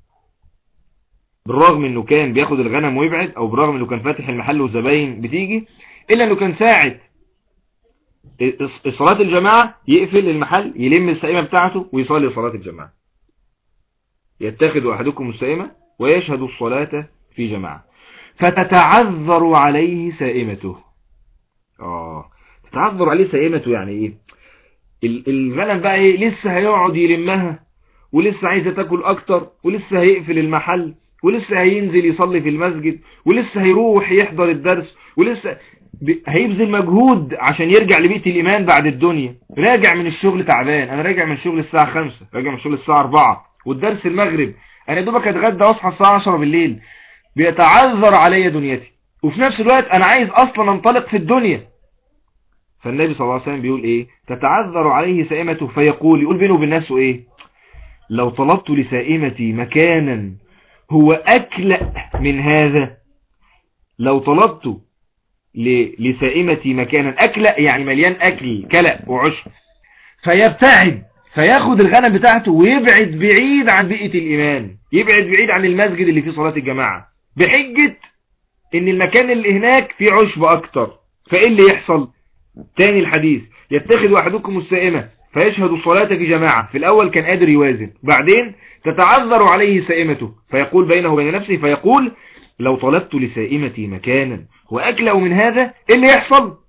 S1: بالرغم انه كان بياخد الغنم ويبعد او بالرغم انه كان فاتح المحل والزباين بتيجي الا انه كان ساعد صلاة الجماعة يقفل المحل يلم السائمة بتاعته ويصلي صلاة الجماعة يتخذ احدكم السائمة ويشهد الصلاة في جماعة فتتعذر عليه سائمته اه تتعذر عليه سائمته يعني ايه الغنم بقى ايه لسه هيقعد يلمها ولسه عايزة تاكل اكتر ولسه هيقفل المحل ولسه هينزل يصلي في المسجد ولسه هيروح يحضر الدرس ولسه هيبذل مجهود عشان يرجع لبيئة الإيمان بعد الدنيا راجع من الشغل تعبان أنا راجع من الشغل الساعة 5 راجع من الشغل الساعة 4 والدرس المغرب أنا دوبك أتغدى وأصحى الساعة 10 بالليل بيتعذر علي دنيتي وفي نفس الوقت أنا عايز أصلا أنطلق في الدنيا فالنبي صلى الله عليه وسلم بيقول إيه تتعذر عليه سائمته فيقول يقول بينه وبين نفسه إيه لو طلبت لسائمتي مكانا هو أكلأ من هذا لو طلبت لسائمتي مكانا أكلأ يعني مليان أكل كلأ وعشب فيبتعد فياخد الغنم بتاعته ويبعد بعيد عن بيئة الإيمان يبعد بعيد عن المسجد اللي فيه صلاة الجماعة بحجة ان المكان اللي هناك فيه عشب اكتر فايه اللي يحصل تاني الحديث يتخذ احدكم السائمة فيشهد الصلاة في جماعة في الاول كان قادر يوازن بعدين تتعذر عليه سائمته فيقول بينه وبين نفسه فيقول لو طلبت لسائمتي مكانا وأكلأ من هذا إيه اللي يحصل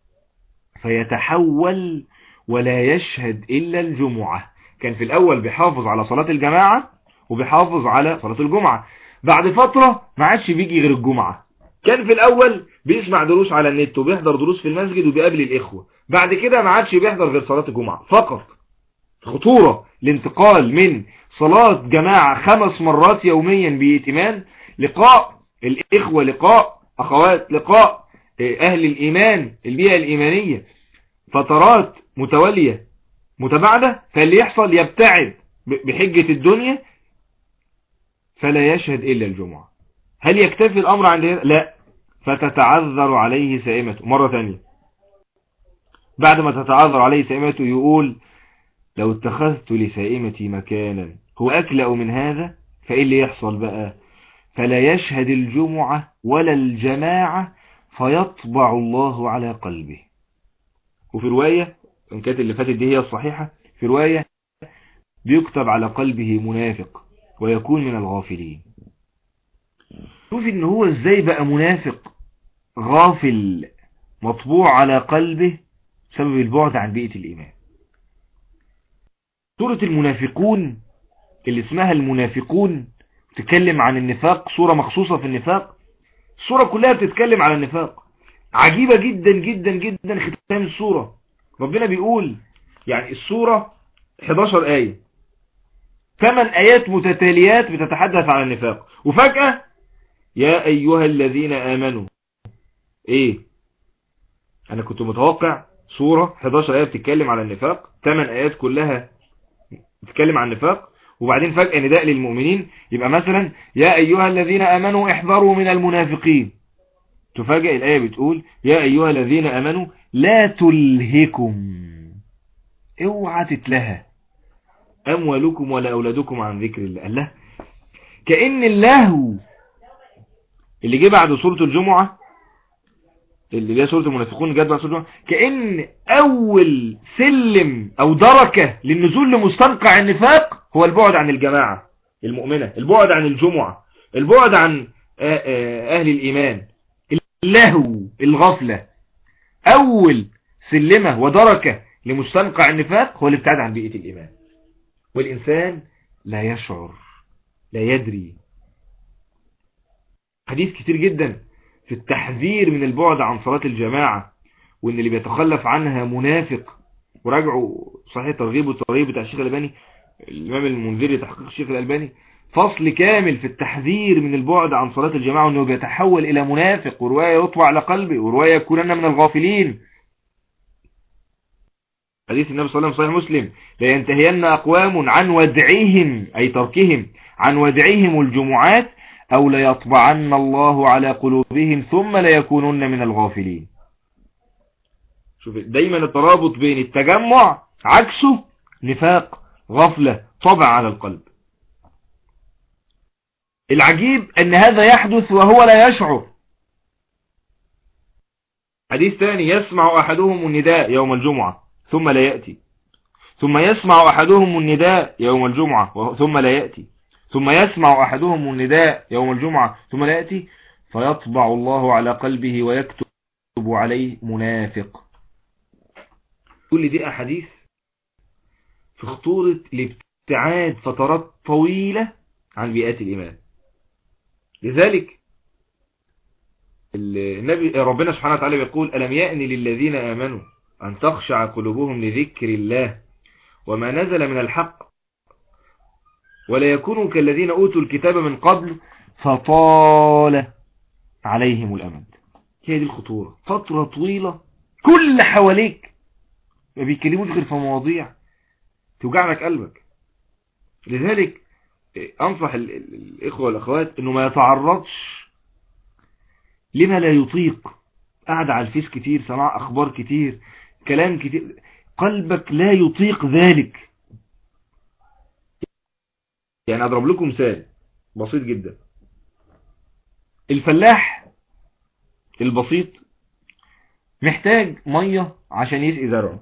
S1: فيتحول ولا يشهد إلا الجمعة كان في الأول بيحافظ على صلاة الجماعة وبيحافظ على صلاة الجمعة بعد فترة ما عادش بيجي غير الجمعة كان في الأول بيسمع دروس على النت وبيحضر دروس في المسجد وبيقابل الإخوة بعد كده ما عادش بيحضر غير صلاة الجمعة فقط خطورة الانتقال من صلاة جماعة خمس مرات يوميا بإتمان لقاء الإخوة لقاء أخوات لقاء أهل الإيمان البيئة الإيمانية فترات متوالية متباعدة فاللي يحصل يبتعد بحجة الدنيا فلا يشهد إلا الجمعة هل يكتفي الأمر عند هذا؟ لا فتتعذر عليه سائمته مرة ثانية بعد ما تتعذر عليه سائمته يقول لو اتخذت لسائمتي مكانا هو أكلأ من هذا فإيه اللي يحصل بقى فلا يشهد الجمعة ولا الجماعة فيطبع الله على قلبه وفي رواية إن كانت اللي فاتت دي هي الصحيحة في رواية بيكتب على قلبه منافق ويكون من الغافلين شوف ان هو ازاي بقى منافق غافل مطبوع على قلبه بسبب البعد عن بيئة الإيمان سورة المنافقون اللي اسمها المنافقون تتكلم عن النفاق سورة مخصوصة في النفاق السورة كلها بتتكلم على النفاق عجيبة جدا جدا جدا ختام السورة ربنا بيقول يعني السورة 11 آية 8 آيات متتاليات بتتحدث عن النفاق وفجأة يا أيها الذين آمنوا إيه أنا كنت متوقع سورة 11 آية بتتكلم على النفاق 8 آيات كلها بتتكلم عن النفاق وبعدين فجأة نداء للمؤمنين يبقى مثلا يا أيها الذين آمنوا احذروا من المنافقين تفاجئ الآية بتقول يا أيها الذين آمنوا لا تلهكم اوعى تتلهى أموالكم ولا أولادكم عن ذكر الله الله كأن اللهو اللي جه بعد سورة الجمعة اللي هي سورة المنافقون جت بعد سورة الجمعة كأن أول سلم أو دركة للنزول لمستنقع النفاق هو البعد عن الجماعة المؤمنة البعد عن الجمعة البعد عن أهل الإيمان اللهو الغفلة أول سلمة ودركة لمستنقع النفاق هو الابتعاد عن بيئة الإيمان والإنسان لا يشعر لا يدري حديث كتير جدا في التحذير من البعد عن صلاة الجماعة وان اللي بيتخلف عنها منافق وراجعوا صحيح ترغيب والترغيب بتاع الشيخ الألباني الإمام المنذري تحقيق الشيخ الألباني فصل كامل في التحذير من البعد عن صلاة الجماعة وانه بيتحول الى منافق ورواية يطوى على قلبه ورواية يكونن من الغافلين حديث النبي صلى الله عليه وسلم صحيح مسلم لا ينتهين أقوام عن ودعهم أي تركهم عن ودعهم الجمعات أو ليطبعن الله على قلوبهم ثم ليكونن من الغافلين شوف دايما الترابط بين التجمع عكسه نفاق غفلة طبع على القلب العجيب ان هذا يحدث وهو لا يشعر حديث ثاني يسمع احدهم النداء يوم الجمعة ثم لا يأتي ثم يسمع احدهم النداء يوم الجمعة ثم لا يأتي ثم يسمع احدهم النداء يوم الجمعة ثم لا يأتي فيطبع الله على قلبه ويكتب عليه منافق كل دي احاديث في خطورة الابتعاد فترات طويلة عن بيئات الإيمان لذلك النبي ربنا سبحانه وتعالى يقول ألم يأني للذين آمنوا أن تخشع قلوبهم لذكر الله وما نزل من الحق ولا يكونوا كالذين أوتوا الكتاب من قبل فطال عليهم الأمد هي دي الخطورة فترة طويلة كل حواليك ما بيتكلموش غير في مواضيع توجع لك قلبك لذلك انصح الاخوة والاخوات انه ما يتعرضش لما لا يطيق قاعد على الفيس كتير سماع اخبار كتير كلام كتير قلبك لا يطيق ذلك يعني اضرب لكم مثال بسيط جدا الفلاح البسيط محتاج مية عشان يسقي زرعه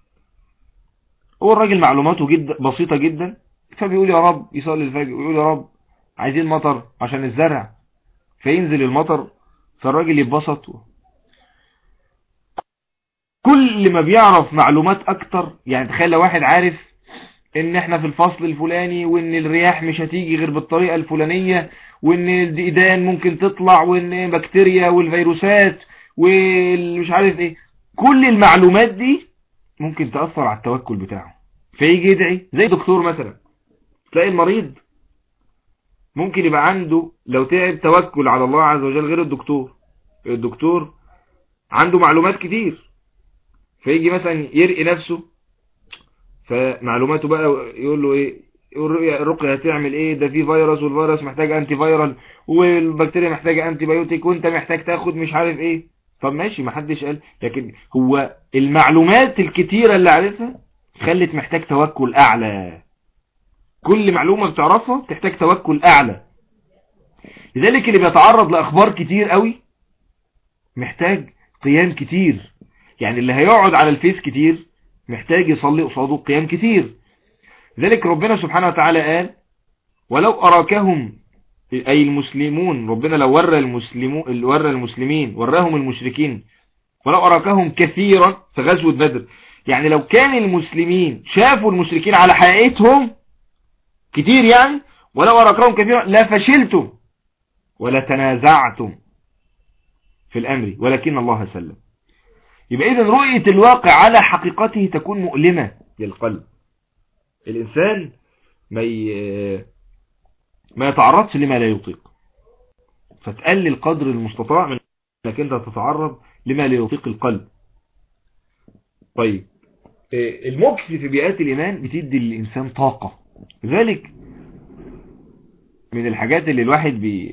S1: هو الراجل معلوماته جدا بسيطة جدا فبيقول يا رب يصلي الفجر ويقول يا رب عايزين مطر عشان الزرع فينزل المطر فالراجل يتبسط كل ما بيعرف معلومات اكتر يعني تخيل لو واحد عارف ان احنا في الفصل الفلاني وان الرياح مش هتيجي غير بالطريقة الفلانية وان الديدان ممكن تطلع وان بكتيريا والفيروسات والمش عارف ايه كل المعلومات دي ممكن تأثر على التوكل بتاعه فيجي يدعي زي دكتور مثلا تلاقي المريض ممكن يبقى عنده لو تعب توكل على الله عز وجل غير الدكتور الدكتور عنده معلومات كتير فيجي مثلا يرقي نفسه فمعلوماته بقى يقول له ايه الرقية هتعمل ايه ده في فيروس والفيروس محتاج انتي فيرال والبكتيريا محتاجة انتي بايوتيك وانت محتاج تاخد مش عارف ايه طب ماشي ما حدش قال لكن هو المعلومات الكتيرة اللي عارفها خلت محتاج توكل اعلى كل معلومة بتعرفها تحتاج توكل اعلى لذلك اللي بيتعرض لاخبار كتير قوي محتاج قيام كتير يعني اللي هيقعد على الفيس كتير محتاج يصلي قصاده قيام كتير لذلك ربنا سبحانه وتعالى قال ولو أراكهم أي المسلمون ربنا لو ورى المسلمون ورى المسلمين وراهم المشركين ولو أراكهم كثيرا في غزوة بدر يعني لو كان المسلمين شافوا المشركين على حقيقتهم كتير يعني ولو أراكهم كثيرا لا فشلتم ولا تنازعتم في الأمر ولكن الله سلم يبقى إذن رؤية الواقع على حقيقته تكون مؤلمة للقلب الإنسان ما ما يتعرضش لما لا يطيق فتقلل قدر المستطاع من انك انت تتعرض لما لا يطيق القلب طيب المكس في بيئات الإيمان بتدي للإنسان طاقة لذلك من الحاجات اللي الواحد بي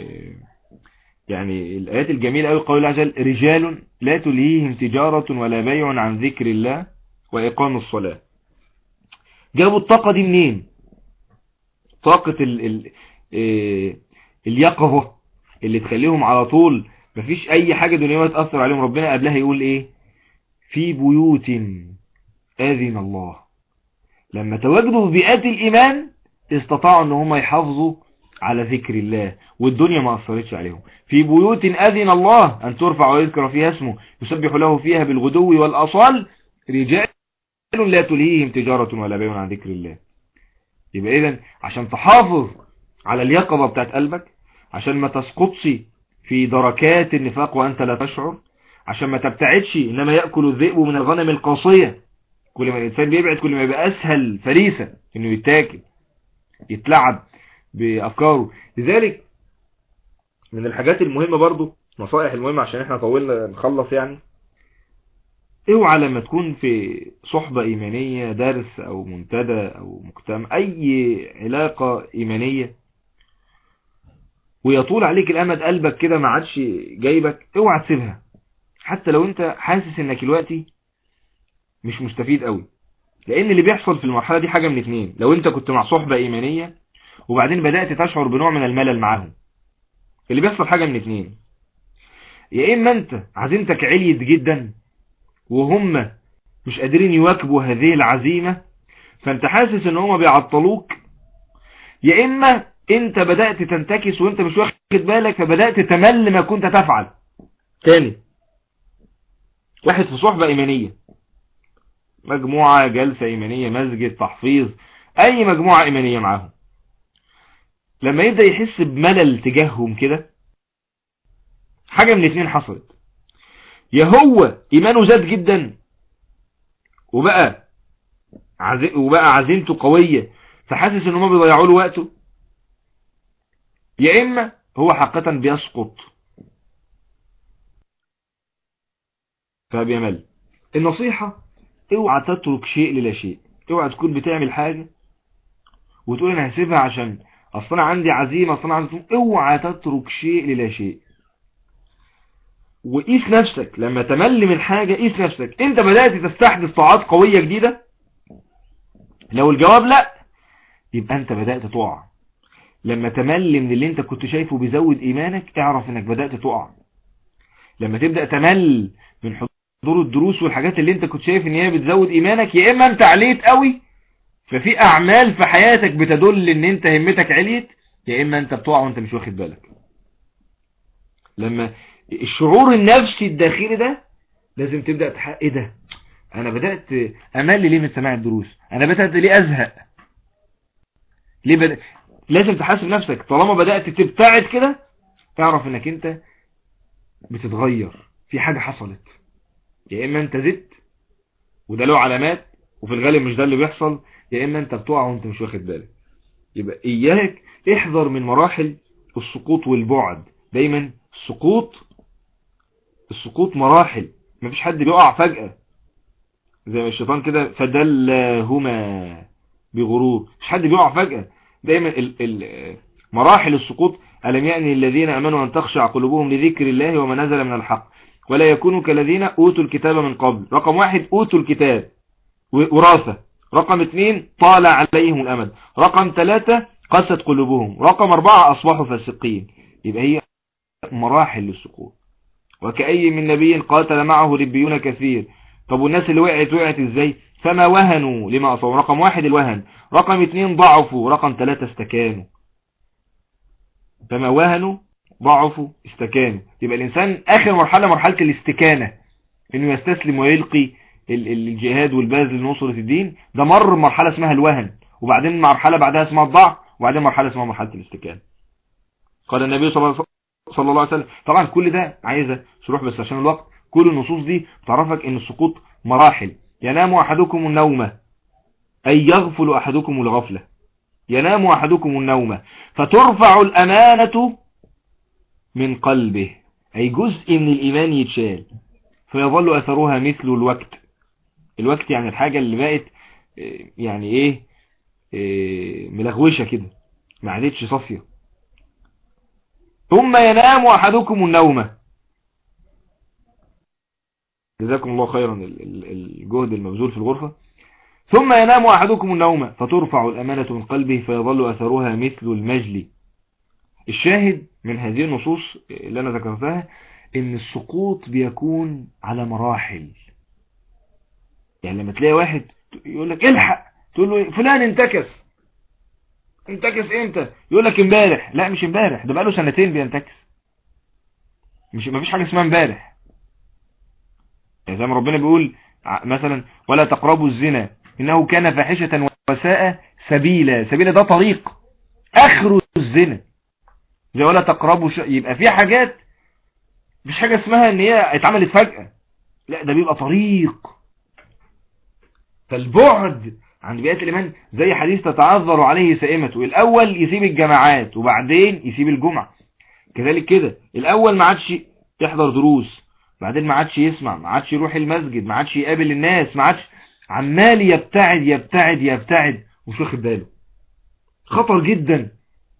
S1: يعني الآيات الجميلة قوي قول الله عز وجل رجال لا تلهيهم تجارة ولا بيع عن ذكر الله وإقام الصلاة جابوا الطاقة دي منين طاقة ال ال ال اليقظة اللي تخليهم على طول مفيش اي حاجة دنيوية تأثر عليهم ربنا قبلها يقول ايه في بيوت اذن الله لما تواجدوا في بيئات الايمان استطاعوا ان هم يحافظوا على ذكر الله والدنيا ما أثرتش عليهم في بيوت أذن الله أن ترفع ويذكر فيها اسمه يسبح له فيها بالغدو والأصال رجال لا تلهيهم تجارة ولا بيع عن ذكر الله يبقى إذن عشان تحافظ على اليقظة بتاعت قلبك عشان ما تسقطش في دركات النفاق وأنت لا تشعر عشان ما تبتعدش إنما يأكل الذئب من الغنم القاصية كل ما الإنسان بيبعد كل ما يبقى أسهل فريسة إنه يتاكل يتلعب بأفكاره لذلك من الحاجات المهمة برضو نصائح المهمة عشان احنا طولنا نخلص يعني اوعى لما تكون في صحبة ايمانية درس او منتدى او مجتمع اي علاقة ايمانية ويطول عليك الامد قلبك كده ما عادش جايبك اوعى تسيبها حتى لو انت حاسس انك دلوقتي مش مستفيد قوي لان اللي بيحصل في المرحلة دي حاجة من اتنين لو انت كنت مع صحبة ايمانية وبعدين بدأت تشعر بنوع من الملل معاهم اللي بيحصل حاجة من اتنين يا اما انت عزيمتك عليت جدا وهم مش قادرين يواكبوا هذه العزيمة فانت حاسس ان هم بيعطلوك يا اما انت بدأت تنتكس وانت مش واخد بالك فبدأت تمل ما كنت تفعل تاني واحد في صحبة ايمانية مجموعة جلسة ايمانية مسجد تحفيظ اي مجموعة ايمانية معاهم لما يبدأ يحس بملل تجاههم كده حاجة من الاثنين حصلت يا هو ايمانه زاد جدا وبقى عزي وبقى عزيمته قوية فحاسس ان هم بيضيعوا له وقته يا اما هو حقيقة بيسقط فبيمل النصيحة اوعى تترك شيء للا شيء اوعى تكون بتعمل حاجة وتقول انا هسيبها عشان اصلا عندي عزيمة اصلا عندي اوعى تترك شيء للا شيء وقيس نفسك لما تمل من حاجة قيس نفسك انت بدأت تستحدث طاعات قوية جديدة لو الجواب لا يبقى انت بدأت تقع لما تمل من اللي انت كنت شايفه بيزود ايمانك اعرف انك بدأت تقع لما تبدأ تمل من حضور الدروس والحاجات اللي انت كنت شايف ان هي بتزود ايمانك يا اما انت عليت قوي ففي اعمال في حياتك بتدل ان انت همتك عليت يا اما انت بتقع وانت مش واخد بالك لما الشعور النفسي الداخلي ده لازم تبدأ تحقق ايه ده انا بدأت امل ليه من سماع الدروس انا بدأت ليه ازهق ليه بدأ... لازم تحاسب نفسك طالما بدأت تبتعد كده تعرف انك انت بتتغير في حاجة حصلت يا اما انت زدت وده له علامات وفي الغالب مش ده اللي بيحصل يا اما انت بتقع وانت مش واخد بالك يبقى اياك احذر من مراحل السقوط والبعد دايما السقوط السقوط مراحل مفيش حد بيقع فجأة زي ما الشيطان كده فدلهما بغرور مش حد بيقع فجأة دايما ال ال مراحل السقوط ألم يعني الذين أمنوا أن تخشع قلوبهم لذكر الله وما نزل من الحق ولا يكونوا كالذين أوتوا الكتاب من قبل رقم واحد أوتوا الكتاب وراثة رقم اثنين طال عليهم الأمد رقم ثلاثة قست قلوبهم رقم أربعة أصبحوا فاسقين يبقى هي مراحل للسقوط وكأي من نبي قاتل معه ربيون كثير طب والناس اللي وقعت وقعت ازاي فما وهنوا لما أصابوا رقم واحد الوهن رقم اثنين ضعفوا رقم ثلاثة استكانوا فما وهنوا ضعفوا استكانوا يبقى الإنسان آخر مرحلة مرحلة الاستكانة انه يستسلم ويلقي الجهاد والباذل لنصرة الدين ده مر مرحلة اسمها الوهن وبعدين مرحلة بعدها اسمها الضعف وبعدين مرحلة اسمها مرحلة الاستكانة قال النبي صلى الله عليه وسلم طبعا كل ده عايزة شروح بس عشان الوقت كل النصوص دي تعرفك ان السقوط مراحل ينام أحدكم النوم أي يغفل أحدكم الغفلة ينام أحدكم النوم فترفع الأمانة من قلبه أي جزء من الإيمان يتشال فيظل أثرها مثل الوقت الوقت يعني الحاجة اللي بقت يعني ايه, إيه ملغوشة كده ما عادتش صافية ثم ينام أحدكم النوم جزاكم الله خيرا الجهد المبذول في الغرفة ثم ينام أحدكم النوم فترفع الأمانة من قلبه فيظل أثرها مثل المجلي الشاهد من هذه النصوص اللي أنا ذكرتها ان السقوط بيكون على مراحل يعني لما تلاقي واحد يقول لك الحق تقول له فلان انتكس انتكس امتى يقول لك امبارح لا مش امبارح ده بقاله سنتين بينتكس مش مفيش حاجه اسمها امبارح يعني زي ما ربنا بيقول مثلا ولا تقربوا الزنا انه كان فاحشه وساء سبيلا سبيلا ده طريق اخر الزنا زي ولا تقربوا ش... يبقى في حاجات مش حاجه اسمها ان هي اتعملت فجاه لا ده بيبقى طريق فالبعد عن بيئة الإيمان زي حديث تتعذر عليه سائمته الأول يسيب الجماعات وبعدين يسيب الجمعة كذلك كده الأول ما عادش يحضر دروس بعدين ما عادش يسمع ما عادش يروح المسجد ما عادش يقابل الناس ما عادش عمال يبتعد يبتعد يبتعد ومش واخد باله خطر جدا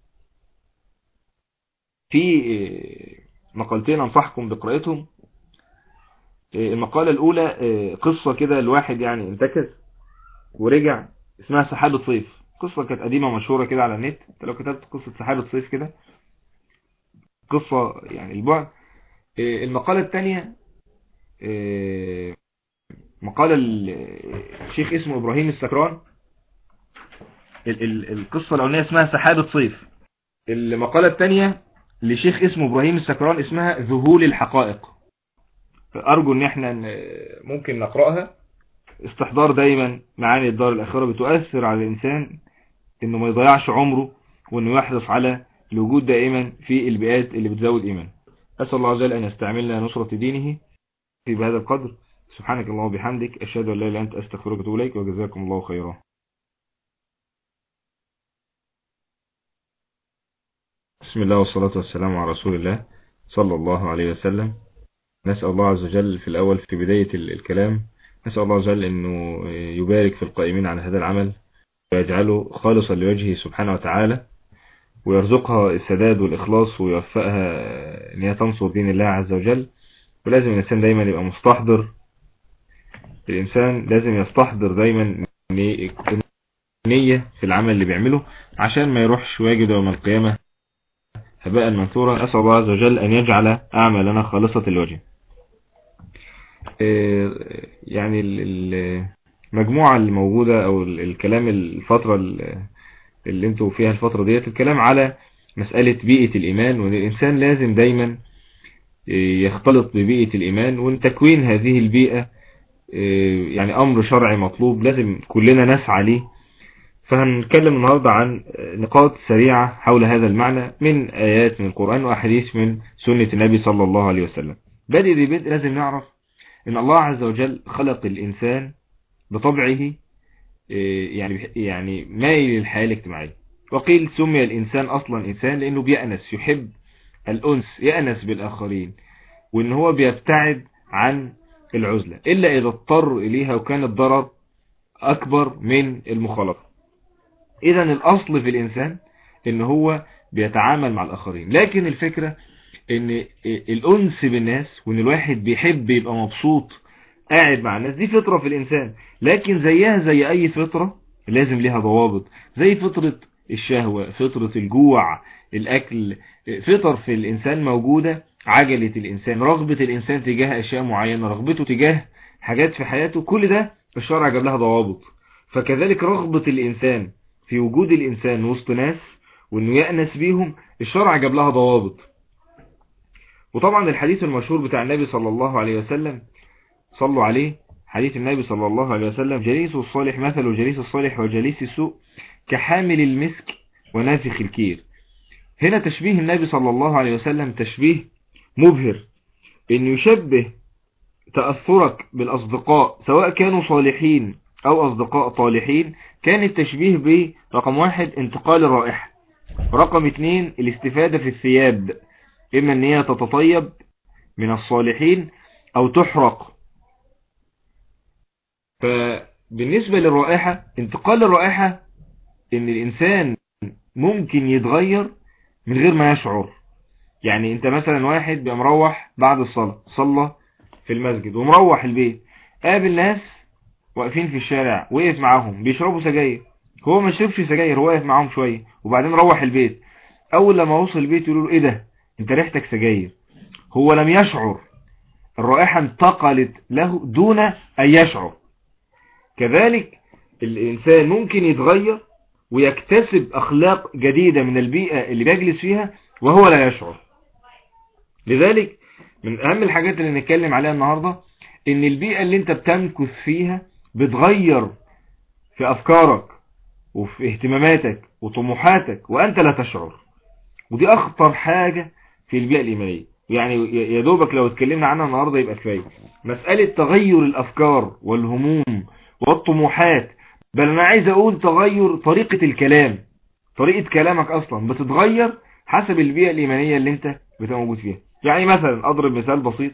S1: في مقالتين انصحكم بقراءتهم المقالة الأولى قصة كده الواحد يعني انتكس ورجع اسمها سحابة صيف قصة كانت قديمة مشهورة كده على النت انت لو كتبت قصة سحابة صيف كده قصة يعني البعد المقالة الثانية مقالة الشيخ اسمه إبراهيم السكران القصة الأولانية اسمها سحابة صيف المقالة الثانية لشيخ اسمه إبراهيم السكران اسمها ذهول الحقائق أرجو ان احنا ممكن نقرأها استحضار دايما معاني الدار الأخيرة بتؤثر على الإنسان انه ما يضيعش عمره وانه يحرص على الوجود دائما في البيئات اللي بتزود إيمان أسأل الله عز وجل أن يستعملنا نصرة دينه في بهذا القدر سبحانك اللهم وبحمدك أشهد أن لا إله إلا أنت أستغفرك وأتوب إليك وجزاكم الله خيرا بسم الله والصلاة والسلام على رسول الله صلى الله عليه وسلم نسأل الله عز وجل في الأول في بداية الكلام نسأل الله عز وجل أنه يبارك في القائمين على هذا العمل ويجعله خالصا لوجهه سبحانه وتعالى ويرزقها السداد والإخلاص ويوفقها أن هي تنصر دين الله عز وجل ولازم الإنسان دايما يبقى مستحضر الإنسان لازم يستحضر دايما نية في العمل اللي بيعمله عشان ما يروحش واجد يوم القيامة هباء منثورا أسأل الله عز وجل أن يجعل أعمالنا خالصة الوجه يعني المجموعة الموجودة أو الكلام الفترة اللي انتوا فيها الفترة ديت الكلام على مسألة بيئة الإيمان وأن الإنسان لازم دايما يختلط ببيئة الإيمان وأن تكوين هذه البيئة يعني أمر شرعي مطلوب لازم كلنا نسعى ليه فهنتكلم النهاردة عن نقاط سريعة حول هذا المعنى من آيات من القرآن وأحاديث من سنة النبي صلى الله عليه وسلم بدء ذي بدء لازم نعرف ان الله عز وجل خلق الإنسان بطبعه يعني يعني مايل للحياة الاجتماعية وقيل سمي الإنسان أصلا إنسان لأنه بيأنس يحب الأنس يأنس بالآخرين وإن هو بيبتعد عن العزلة إلا إذا اضطر إليها وكان الضرر أكبر من المخالطة إذا الأصل في الإنسان إن هو بيتعامل مع الآخرين لكن الفكرة ان الانس بالناس وان الواحد بيحب يبقى مبسوط قاعد مع الناس دي فطرة في الانسان لكن زيها زي اي فطرة لازم ليها ضوابط زي فطرة الشهوة فطرة الجوع الاكل فطر في الانسان موجودة عجلة الانسان رغبة الانسان تجاه اشياء معينة رغبته تجاه حاجات في حياته كل ده الشرع جاب لها ضوابط فكذلك رغبة الانسان في وجود الانسان وسط ناس وانه يأنس بيهم الشرع جاب لها ضوابط وطبعا الحديث المشهور بتاع النبي صلى الله عليه وسلم صلوا عليه حديث النبي صلى الله عليه وسلم جليس الصالح مثل جليس الصالح وجليس السوء كحامل المسك ونافخ الكير هنا تشبيه النبي صلى الله عليه وسلم تشبيه مبهر ان يشبه تأثرك بالأصدقاء سواء كانوا صالحين أو أصدقاء طالحين كان التشبيه برقم واحد انتقال الرائحة رقم اتنين الاستفادة في الثياب إما أن هي تتطيب من الصالحين أو تحرق فبالنسبة للرائحة انتقال الرائحة ان الانسان ممكن يتغير من غير ما يشعر يعني انت مثلا واحد بيبقى مروح بعد الصلاة صلى في المسجد ومروح البيت قابل ناس واقفين في الشارع وقف معاهم بيشربوا سجاير هو ما شربش سجاير هو واقف معاهم شوية وبعدين روح البيت اول لما وصل البيت يقولوا له ايه ده انت ريحتك سجاير هو لم يشعر الرائحة انتقلت له دون ان يشعر كذلك الانسان ممكن يتغير ويكتسب اخلاق جديدة من البيئة اللي بيجلس فيها وهو لا يشعر لذلك من اهم الحاجات اللي نتكلم عليها النهاردة ان البيئة اللي انت بتمكث فيها بتغير في افكارك وفي اهتماماتك وطموحاتك وانت لا تشعر ودي اخطر حاجة في البيئة الايمانية يعني يا دوبك لو اتكلمنا عنها النهاردة يبقى كفاية مسألة تغير الافكار والهموم والطموحات بل انا عايز اقول تغير طريقة الكلام طريقة كلامك اصلا بتتغير حسب البيئة الايمانية اللي انت بتبقى موجود فيها يعني مثلا اضرب مثال بسيط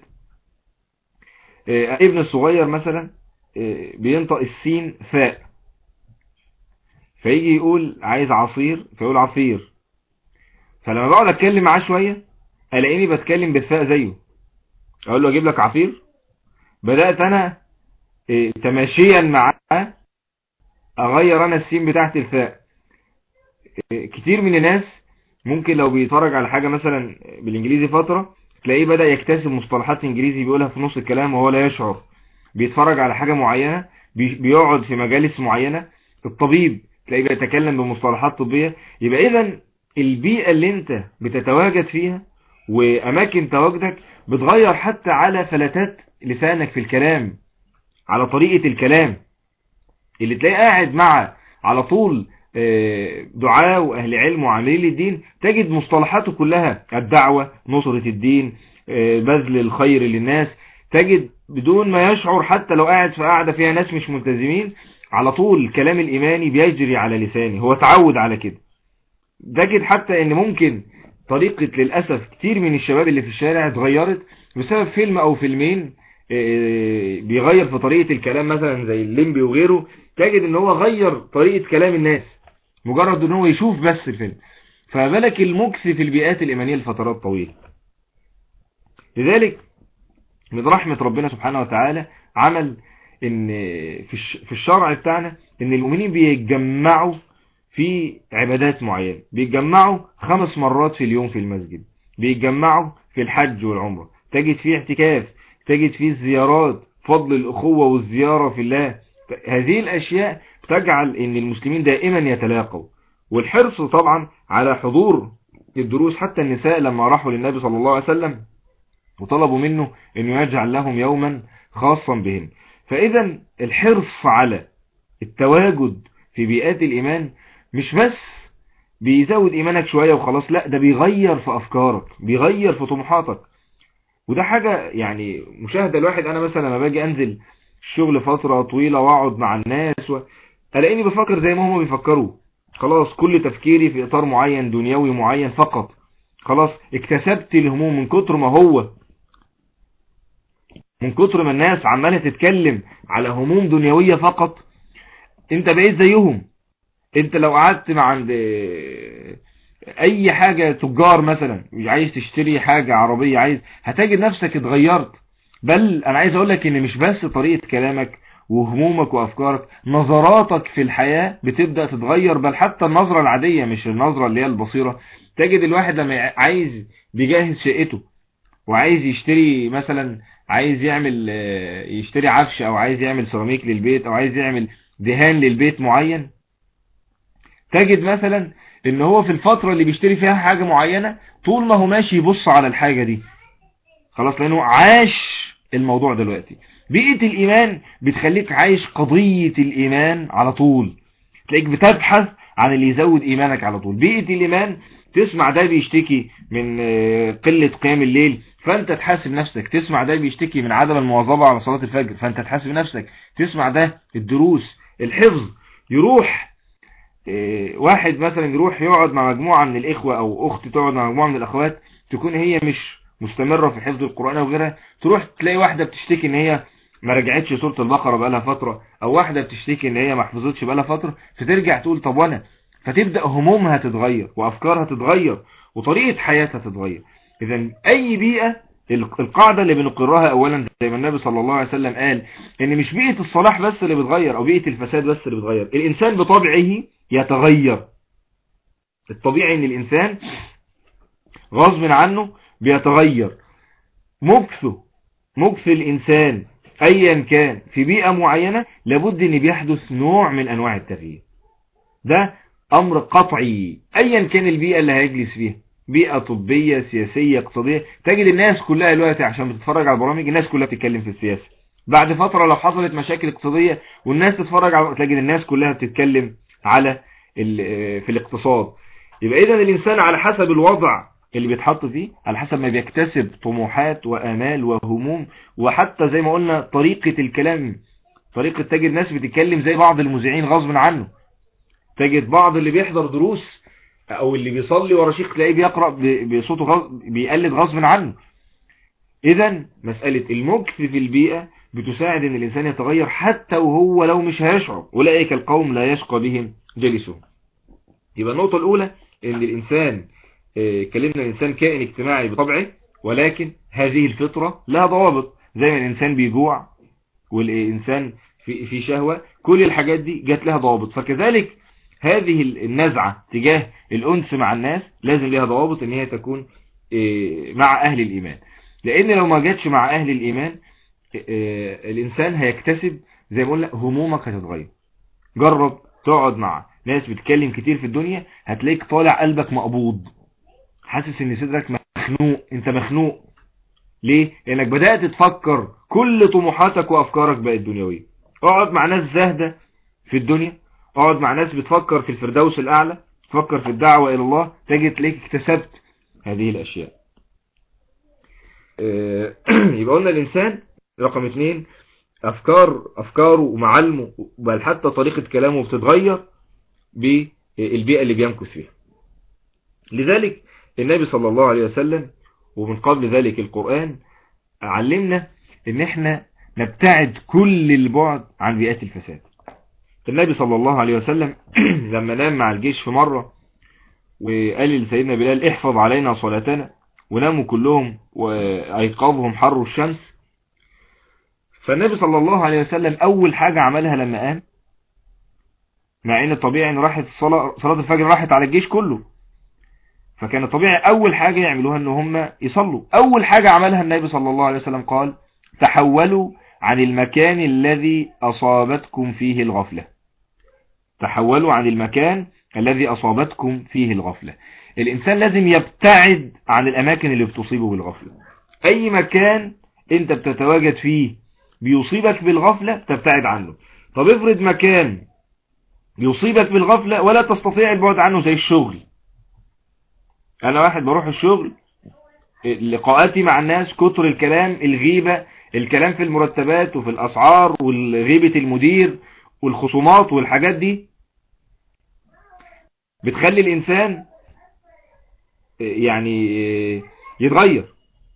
S1: ابن الصغير مثلا بينطق السين فاء فيجي يقول عايز عصير فيقول عصير فلما بقعد اتكلم معاه شوية الاقيني بتكلم بالفاء زيه اقول له اجيب لك عصير بدأت انا تماشيا معاه اغير انا السين بتاعت الفاء كتير من الناس ممكن لو بيتفرج على حاجة مثلا بالانجليزي فترة تلاقيه بدأ يكتسب مصطلحات انجليزي بيقولها في نص الكلام وهو لا يشعر بيتفرج على حاجة معينة بيقعد في مجالس معينة الطبيب تلاقيه بيتكلم بمصطلحات طبية يبقى اذا البيئة اللي انت بتتواجد فيها واماكن تواجدك بتغير حتى على فلتات لسانك في الكلام على طريقة الكلام اللي تلاقيه قاعد مع على طول دعاء واهل علم وعاملين للدين تجد مصطلحاته كلها الدعوة نصرة الدين بذل الخير للناس تجد بدون ما يشعر حتى لو قاعد في قاعدة فيها ناس مش ملتزمين على طول الكلام الإيماني بيجري على لسانه هو تعود على كده تجد حتى ان ممكن طريقة للأسف كتير من الشباب اللي في الشارع اتغيرت بسبب فيلم او فيلمين بيغير في طريقة الكلام مثلا زي الليمبي وغيره تجد ان هو غير طريقة كلام الناس مجرد ان هو يشوف بس الفيلم فبالك المكس في البيئات الإيمانية لفترات طويلة لذلك من رحمة ربنا سبحانه وتعالى عمل ان في الشرع بتاعنا ان المؤمنين بيتجمعوا في عبادات معينة بيتجمعوا خمس مرات في اليوم في المسجد بيتجمعوا في الحج والعمرة تجد فيه اعتكاف تجد فيه الزيارات فضل الأخوة والزيارة في الله هذه الأشياء تجعل ان المسلمين دائما يتلاقوا والحرص طبعا على حضور الدروس حتى النساء لما راحوا للنبي صلى الله عليه وسلم وطلبوا منه انه يجعل لهم يوما خاصا بهم فاذا الحرص على التواجد في بيئات الايمان مش بس بيزود ايمانك شوية وخلاص لا ده بيغير في افكارك بيغير في طموحاتك وده حاجة يعني مشاهدة الواحد انا مثلا لما باجي انزل الشغل فترة طويلة واقعد مع الناس و... الاقيني بفكر زي ما هم بيفكروا خلاص كل تفكيري في اطار معين دنيوي معين فقط خلاص اكتسبت الهموم من كتر ما هو من كتر ما الناس عمالة تتكلم على هموم دنيوية فقط انت بقيت زيهم انت لو قعدت مع عند اي حاجة تجار مثلا عايز تشتري حاجة عربية عايز هتجد نفسك اتغيرت بل انا عايز اقول لك ان مش بس طريقة كلامك وهمومك وافكارك نظراتك في الحياة بتبدأ تتغير بل حتى النظرة العادية مش النظرة اللي هي البصيرة تجد الواحد لما عايز بيجهز شقته وعايز يشتري مثلا عايز يعمل يشتري عفش او عايز يعمل سيراميك للبيت او عايز يعمل دهان للبيت معين تجد مثلا ان هو في الفترة اللي بيشتري فيها حاجة معينة طول ما هو ماشي يبص على الحاجة دي خلاص لانه عاش الموضوع دلوقتي بيئة الايمان بتخليك عايش قضية الايمان على طول تلاقيك بتبحث عن اللي يزود ايمانك على طول بيئة الايمان تسمع ده بيشتكي من قلة قيام الليل فانت تحاسب نفسك تسمع ده بيشتكي من عدم المواظبة على صلاة الفجر فانت تحاسب نفسك تسمع ده الدروس الحفظ يروح واحد مثلا يروح يقعد مع مجموعة من الاخوة او اخت تقعد مع مجموعة من الاخوات تكون هي مش مستمرة في حفظ القرآن او غيرها تروح تلاقي واحدة بتشتكي ان هي ما رجعتش سورة البقرة بقالها فترة او واحدة بتشتكي ان هي ما حفظتش بقالها فترة فترجع تقول طب وانا فتبدأ همومها تتغير وافكارها تتغير وطريقة حياتها تتغير اذا اي بيئة القاعدة اللي بنقرها اولا زي ما النبي صلى الله عليه وسلم قال ان مش بيئة الصلاح بس اللي بتغير او بيئة الفساد بس اللي بتغير الانسان بطبعه يتغير الطبيعي ان الانسان غصب عنه بيتغير مكثه مكث الانسان ايا كان في بيئة معينة لابد ان بيحدث نوع من انواع التغيير ده امر قطعي ايا كان البيئة اللي هيجلس فيها بيئة طبية سياسية اقتصادية تجد الناس كلها دلوقتي عشان بتتفرج على البرامج الناس كلها بتتكلم في السياسة بعد فترة لو حصلت مشاكل اقتصادية والناس تتفرج على تجد الناس كلها بتتكلم على في الاقتصاد يبقى اذا الانسان على حسب الوضع اللي بيتحط فيه على حسب ما بيكتسب طموحات وامال وهموم وحتى زي ما قلنا طريقة الكلام طريقة تجد ناس بتتكلم زي بعض المذيعين غصب عنه تجد بعض اللي بيحضر دروس او اللي بيصلي ورا شيخ تلاقيه بيقرأ بصوته غص... بيقلد غصب عنه اذا مسألة المكث في البيئة بتساعد ان الانسان يتغير حتى وهو لو مش هيشعر اولئك القوم لا يشقى بهم جلسهم يبقى النقطة الاولى ان الانسان كلمنا الانسان كائن اجتماعي بطبعه ولكن هذه الفطرة لها ضوابط زي ما الانسان بيجوع والانسان في, في شهوة كل الحاجات دي جات لها ضوابط فكذلك هذه النزعة تجاه الأنس مع الناس لازم لها ضوابط ان هي تكون مع أهل الإيمان لأن لو ما جاتش مع أهل الإيمان الإنسان هيكتسب زي ما قلنا همومك هتتغير جرب تقعد مع ناس بتتكلم كتير في الدنيا هتلاقيك طالع قلبك مقبوض حاسس ان صدرك مخنوق انت مخنوق ليه لانك بدأت تفكر كل طموحاتك وافكارك بقت دنيوية اقعد مع ناس زاهدة في الدنيا اقعد مع ناس بتفكر في الفردوس الاعلى تفكر في الدعوة الى الله تجد تلاقيك اكتسبت هذه الاشياء يبقى قلنا الانسان رقم اثنين افكار افكاره ومعالمه بل حتى طريقة كلامه بتتغير بالبيئة اللي بيمكث فيها لذلك النبي صلى الله عليه وسلم ومن قبل ذلك القرآن علمنا ان احنا نبتعد كل البعد عن بيئات الفساد النبي صلى الله عليه وسلم لما نام مع الجيش في مرة وقال لسيدنا بلال احفظ علينا صلاتنا وناموا كلهم وايقظهم حر الشمس فالنبي صلى الله عليه وسلم اول حاجة عملها لما قام مع ان الطبيعي ان راحت الصلاة صلاة الفجر راحت على الجيش كله فكان الطبيعي اول حاجة يعملوها ان هم يصلوا اول حاجة عملها النبي صلى الله عليه وسلم قال تحولوا عن المكان الذي اصابتكم فيه الغفلة تحولوا عن المكان الذي اصابتكم فيه الغفلة الانسان لازم يبتعد عن الاماكن اللي بتصيبه بالغفلة اي مكان انت بتتواجد فيه بيصيبك بالغفلة تبتعد عنه طب افرض مكان يصيبك بالغفلة ولا تستطيع البعد عنه زي الشغل انا واحد بروح الشغل لقاءاتي مع الناس كتر الكلام الغيبة الكلام في المرتبات وفي الاسعار والغيبة المدير والخصومات والحاجات دي بتخلي الانسان يعني يتغير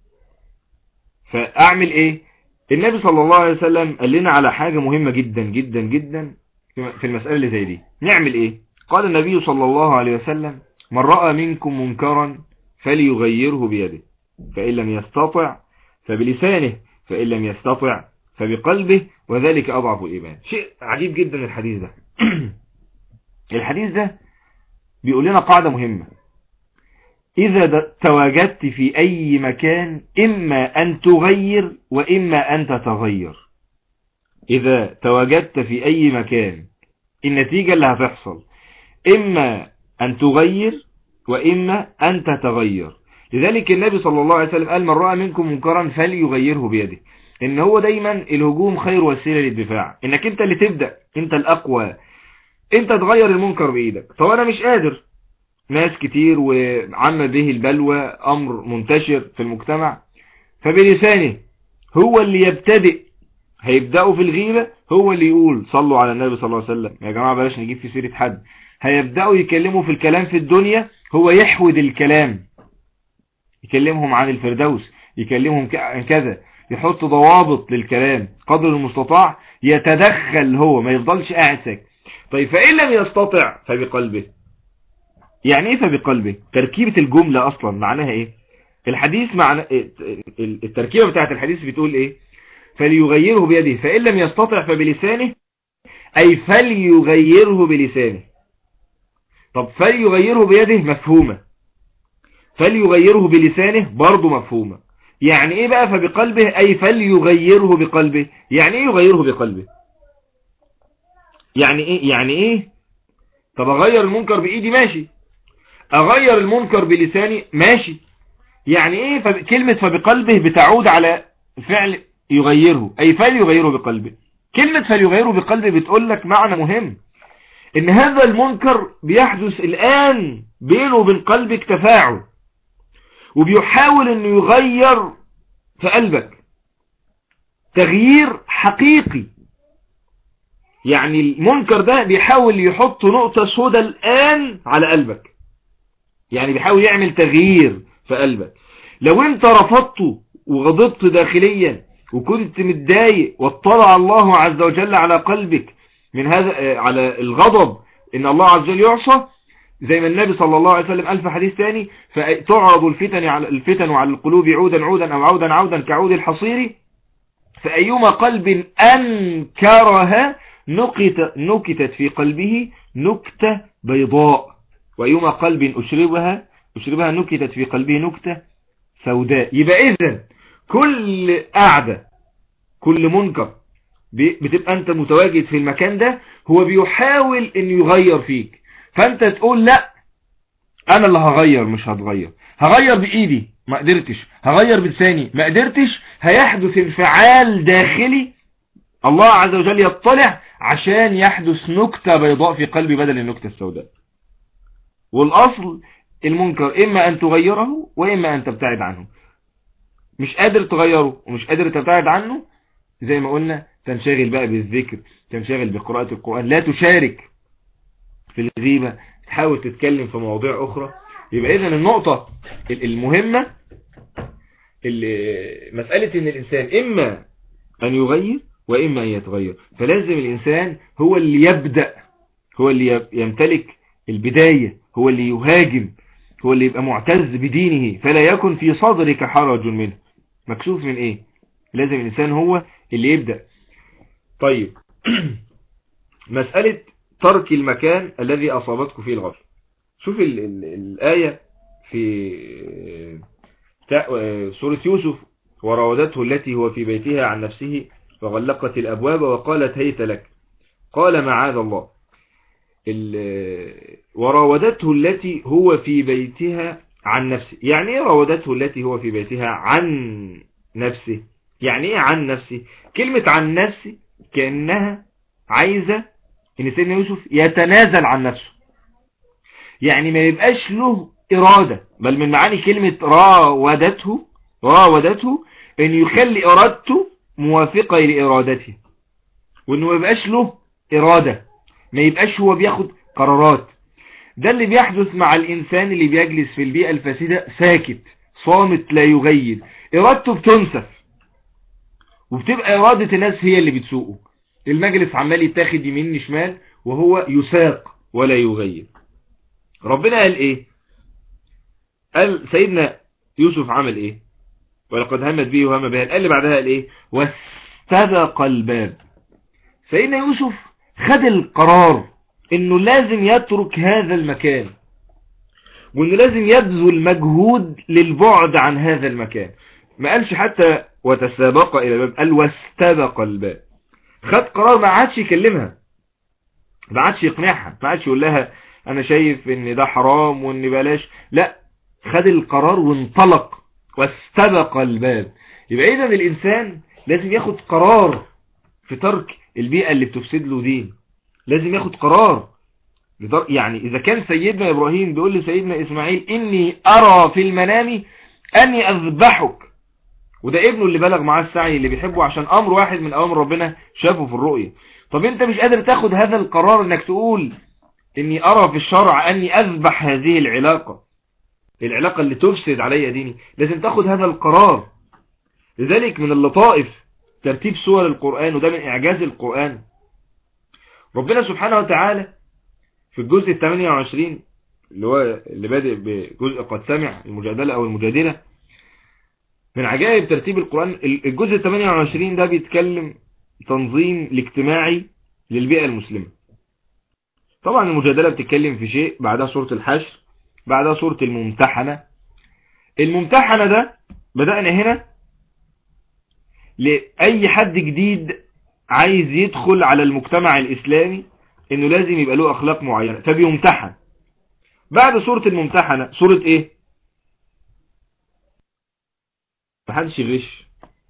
S1: فاعمل ايه النبي صلى الله عليه وسلم قال لنا على حاجة مهمة جدا جدا جدا في المسألة اللي زي دي نعمل ايه قال النبي صلى الله عليه وسلم من رأى منكم منكرا فليغيره بيده فإن لم يستطع فبلسانه فإن لم يستطع فبقلبه وذلك أضعف الإيمان شيء عجيب جدا الحديث ده الحديث ده بيقول لنا قاعدة مهمة إذا تواجدت في أي مكان إما أن تغير وإما أن تتغير إذا تواجدت في أي مكان النتيجة اللي هتحصل إما أن تغير وإما أن تتغير لذلك النبي صلى الله عليه وسلم قال من رأى منكم منكرا فليغيره بيده ان هو دايما الهجوم خير وسيلة للدفاع انك انت اللي تبدأ انت الاقوى انت تغير المنكر بايدك طب انا مش قادر ناس كتير وعم به البلوى امر منتشر في المجتمع فبلسانه هو اللي يبتدئ هيبدأوا في الغيبة هو اللي يقول صلوا على النبي صلى الله عليه وسلم يا جماعة بلاش نجيب في سيرة حد هيبدأوا يكلموا في الكلام في الدنيا هو يحود الكلام يكلمهم عن الفردوس يكلمهم عن كذا يحط ضوابط للكلام قدر المستطاع يتدخل هو ما يفضلش قاعد ساكت طيب فإن لم يستطع فبقلبه يعني ايه فبقلبه تركيبة الجملة اصلا معناها ايه الحديث معنى التركيبة بتاعت الحديث بتقول ايه فليغيره بيده فإن لم يستطع فبلسانه أي فليغيره بلسانه طب فليغيره بيده مفهومة فليغيره بلسانه برضه مفهومة يعني ايه بقى فبقلبه اي فليغيره بقلبه يعني ايه يغيره بقلبه يعني ايه يعني ايه طب اغير المنكر بايدي ماشي اغير المنكر بلساني ماشي يعني ايه فب... كلمة فبقلبه بتعود على فعل يغيره اي فليغيره بقلبه كلمة فليغيره بقلبه بتقول لك معنى مهم ان هذا المنكر بيحدث الان بينه وبين قلبك تفاعل وبيحاول انه يغير في قلبك تغيير حقيقي يعني المنكر ده بيحاول يحط نقطة سودة الآن على قلبك يعني بيحاول يعمل تغيير في قلبك لو انت رفضته وغضبت داخليا وكنت متضايق واطلع الله عز وجل على قلبك من هذا على الغضب ان الله عز وجل يعصى زي ما النبي صلى الله عليه وسلم قال في حديث ثاني فتعرض الفتن على الفتن وعلى القلوب عودا عودا او عودا عودا كعود الحصير فأيما قلب أنكرها نكت نكتت في قلبه نكتة بيضاء وأيما قلب أشربها أشربها نكتت في قلبه نكتة سوداء يبقى إذن كل قعدة كل منكر بتبقى أنت متواجد في المكان ده هو بيحاول أن يغير فيك فانت تقول لا انا اللي هغير مش هتغير هغير بايدي ما قدرتش هغير بلساني ما قدرتش هيحدث انفعال داخلي الله عز وجل يطلع عشان يحدث نكتة بيضاء في قلبي بدل النكتة السوداء والاصل المنكر اما ان تغيره واما ان تبتعد عنه مش قادر تغيره ومش قادر تبتعد عنه زي ما قلنا تنشغل بقى بالذكر تنشغل بقراءة القرآن لا تشارك في الغيبة تحاول تتكلم في مواضيع أخرى يبقى إذن النقطة المهمة مسألة إن الإنسان إما أن يغير وإما أن يتغير فلازم الإنسان هو اللي يبدأ هو اللي يمتلك البداية هو اللي يهاجم هو اللي يبقى معتز بدينه فلا يكن في صدرك حرج منه مكشوف من إيه لازم الإنسان هو اللي يبدأ طيب مسألة ترك المكان الذي أصابتك فيه الغفل شوف ال ال الآية في سورة يوسف وراودته التي هو في بيتها عن نفسه وغلقت الأبواب وقالت هيت لك قال معاذ الله وراودته التي هو في بيتها عن نفسه يعني ايه راودته التي هو في بيتها عن نفسه يعني ايه عن نفسه كلمة عن نفسه كأنها عايزة ان سيدنا يوسف يتنازل عن نفسه يعني ما يبقاش له إرادة بل من معاني كلمة راودته راودته ان يخلي إرادته موافقة لإرادته وانه ما يبقاش له إرادة ما يبقاش هو بياخد قرارات ده اللي بيحدث مع الإنسان اللي بيجلس في البيئة الفاسدة ساكت صامت لا يغير إرادته بتنسف وبتبقى إرادة الناس هي اللي بتسوقه المجلس عمال يتاخد يمين شمال وهو يساق ولا يغير ربنا قال ايه قال سيدنا يوسف عمل ايه ولقد همت به وهم بها قال اللي بعدها قال ايه واستبق الباب سيدنا يوسف خد القرار انه لازم يترك هذا المكان وانه لازم يبذل مجهود للبعد عن هذا المكان ما قالش حتى وتسابق الى الباب قال واستبق الباب خد قرار ما عادش يكلمها ما عادش يقنعها ما عادش يقول لها انا شايف ان ده حرام وان بلاش لا خد القرار وانطلق واستبق الباب يبقى اذا الانسان لازم ياخد قرار في ترك البيئة اللي بتفسد له دين لازم ياخد قرار يعني اذا كان سيدنا ابراهيم بيقول لسيدنا اسماعيل اني ارى في المنام اني اذبحك وده ابنه اللي بلغ معاه السعي اللي بيحبه عشان امر واحد من اوامر ربنا شافه في الرؤية طب انت مش قادر تاخد هذا القرار انك تقول اني ارى في الشرع اني اذبح هذه العلاقة العلاقة اللي تفسد علي ديني لازم تاخد هذا القرار لذلك من اللطائف ترتيب سور القرآن وده من اعجاز القرآن ربنا سبحانه وتعالى في الجزء ال 28 اللي هو اللي بادئ بجزء قد سمع المجادلة او المجادلة من عجائب ترتيب القرآن الجزء ال 28 ده بيتكلم تنظيم الاجتماعي للبيئة المسلمة طبعا المجادلة بتتكلم في شيء بعدها سورة الحشر بعدها سورة الممتحنة الممتحنة ده بدأنا هنا لأي حد جديد عايز يدخل على المجتمع الإسلامي انه لازم يبقى له اخلاق معينة فبيمتحن بعد سورة الممتحنة سورة ايه محدش يغش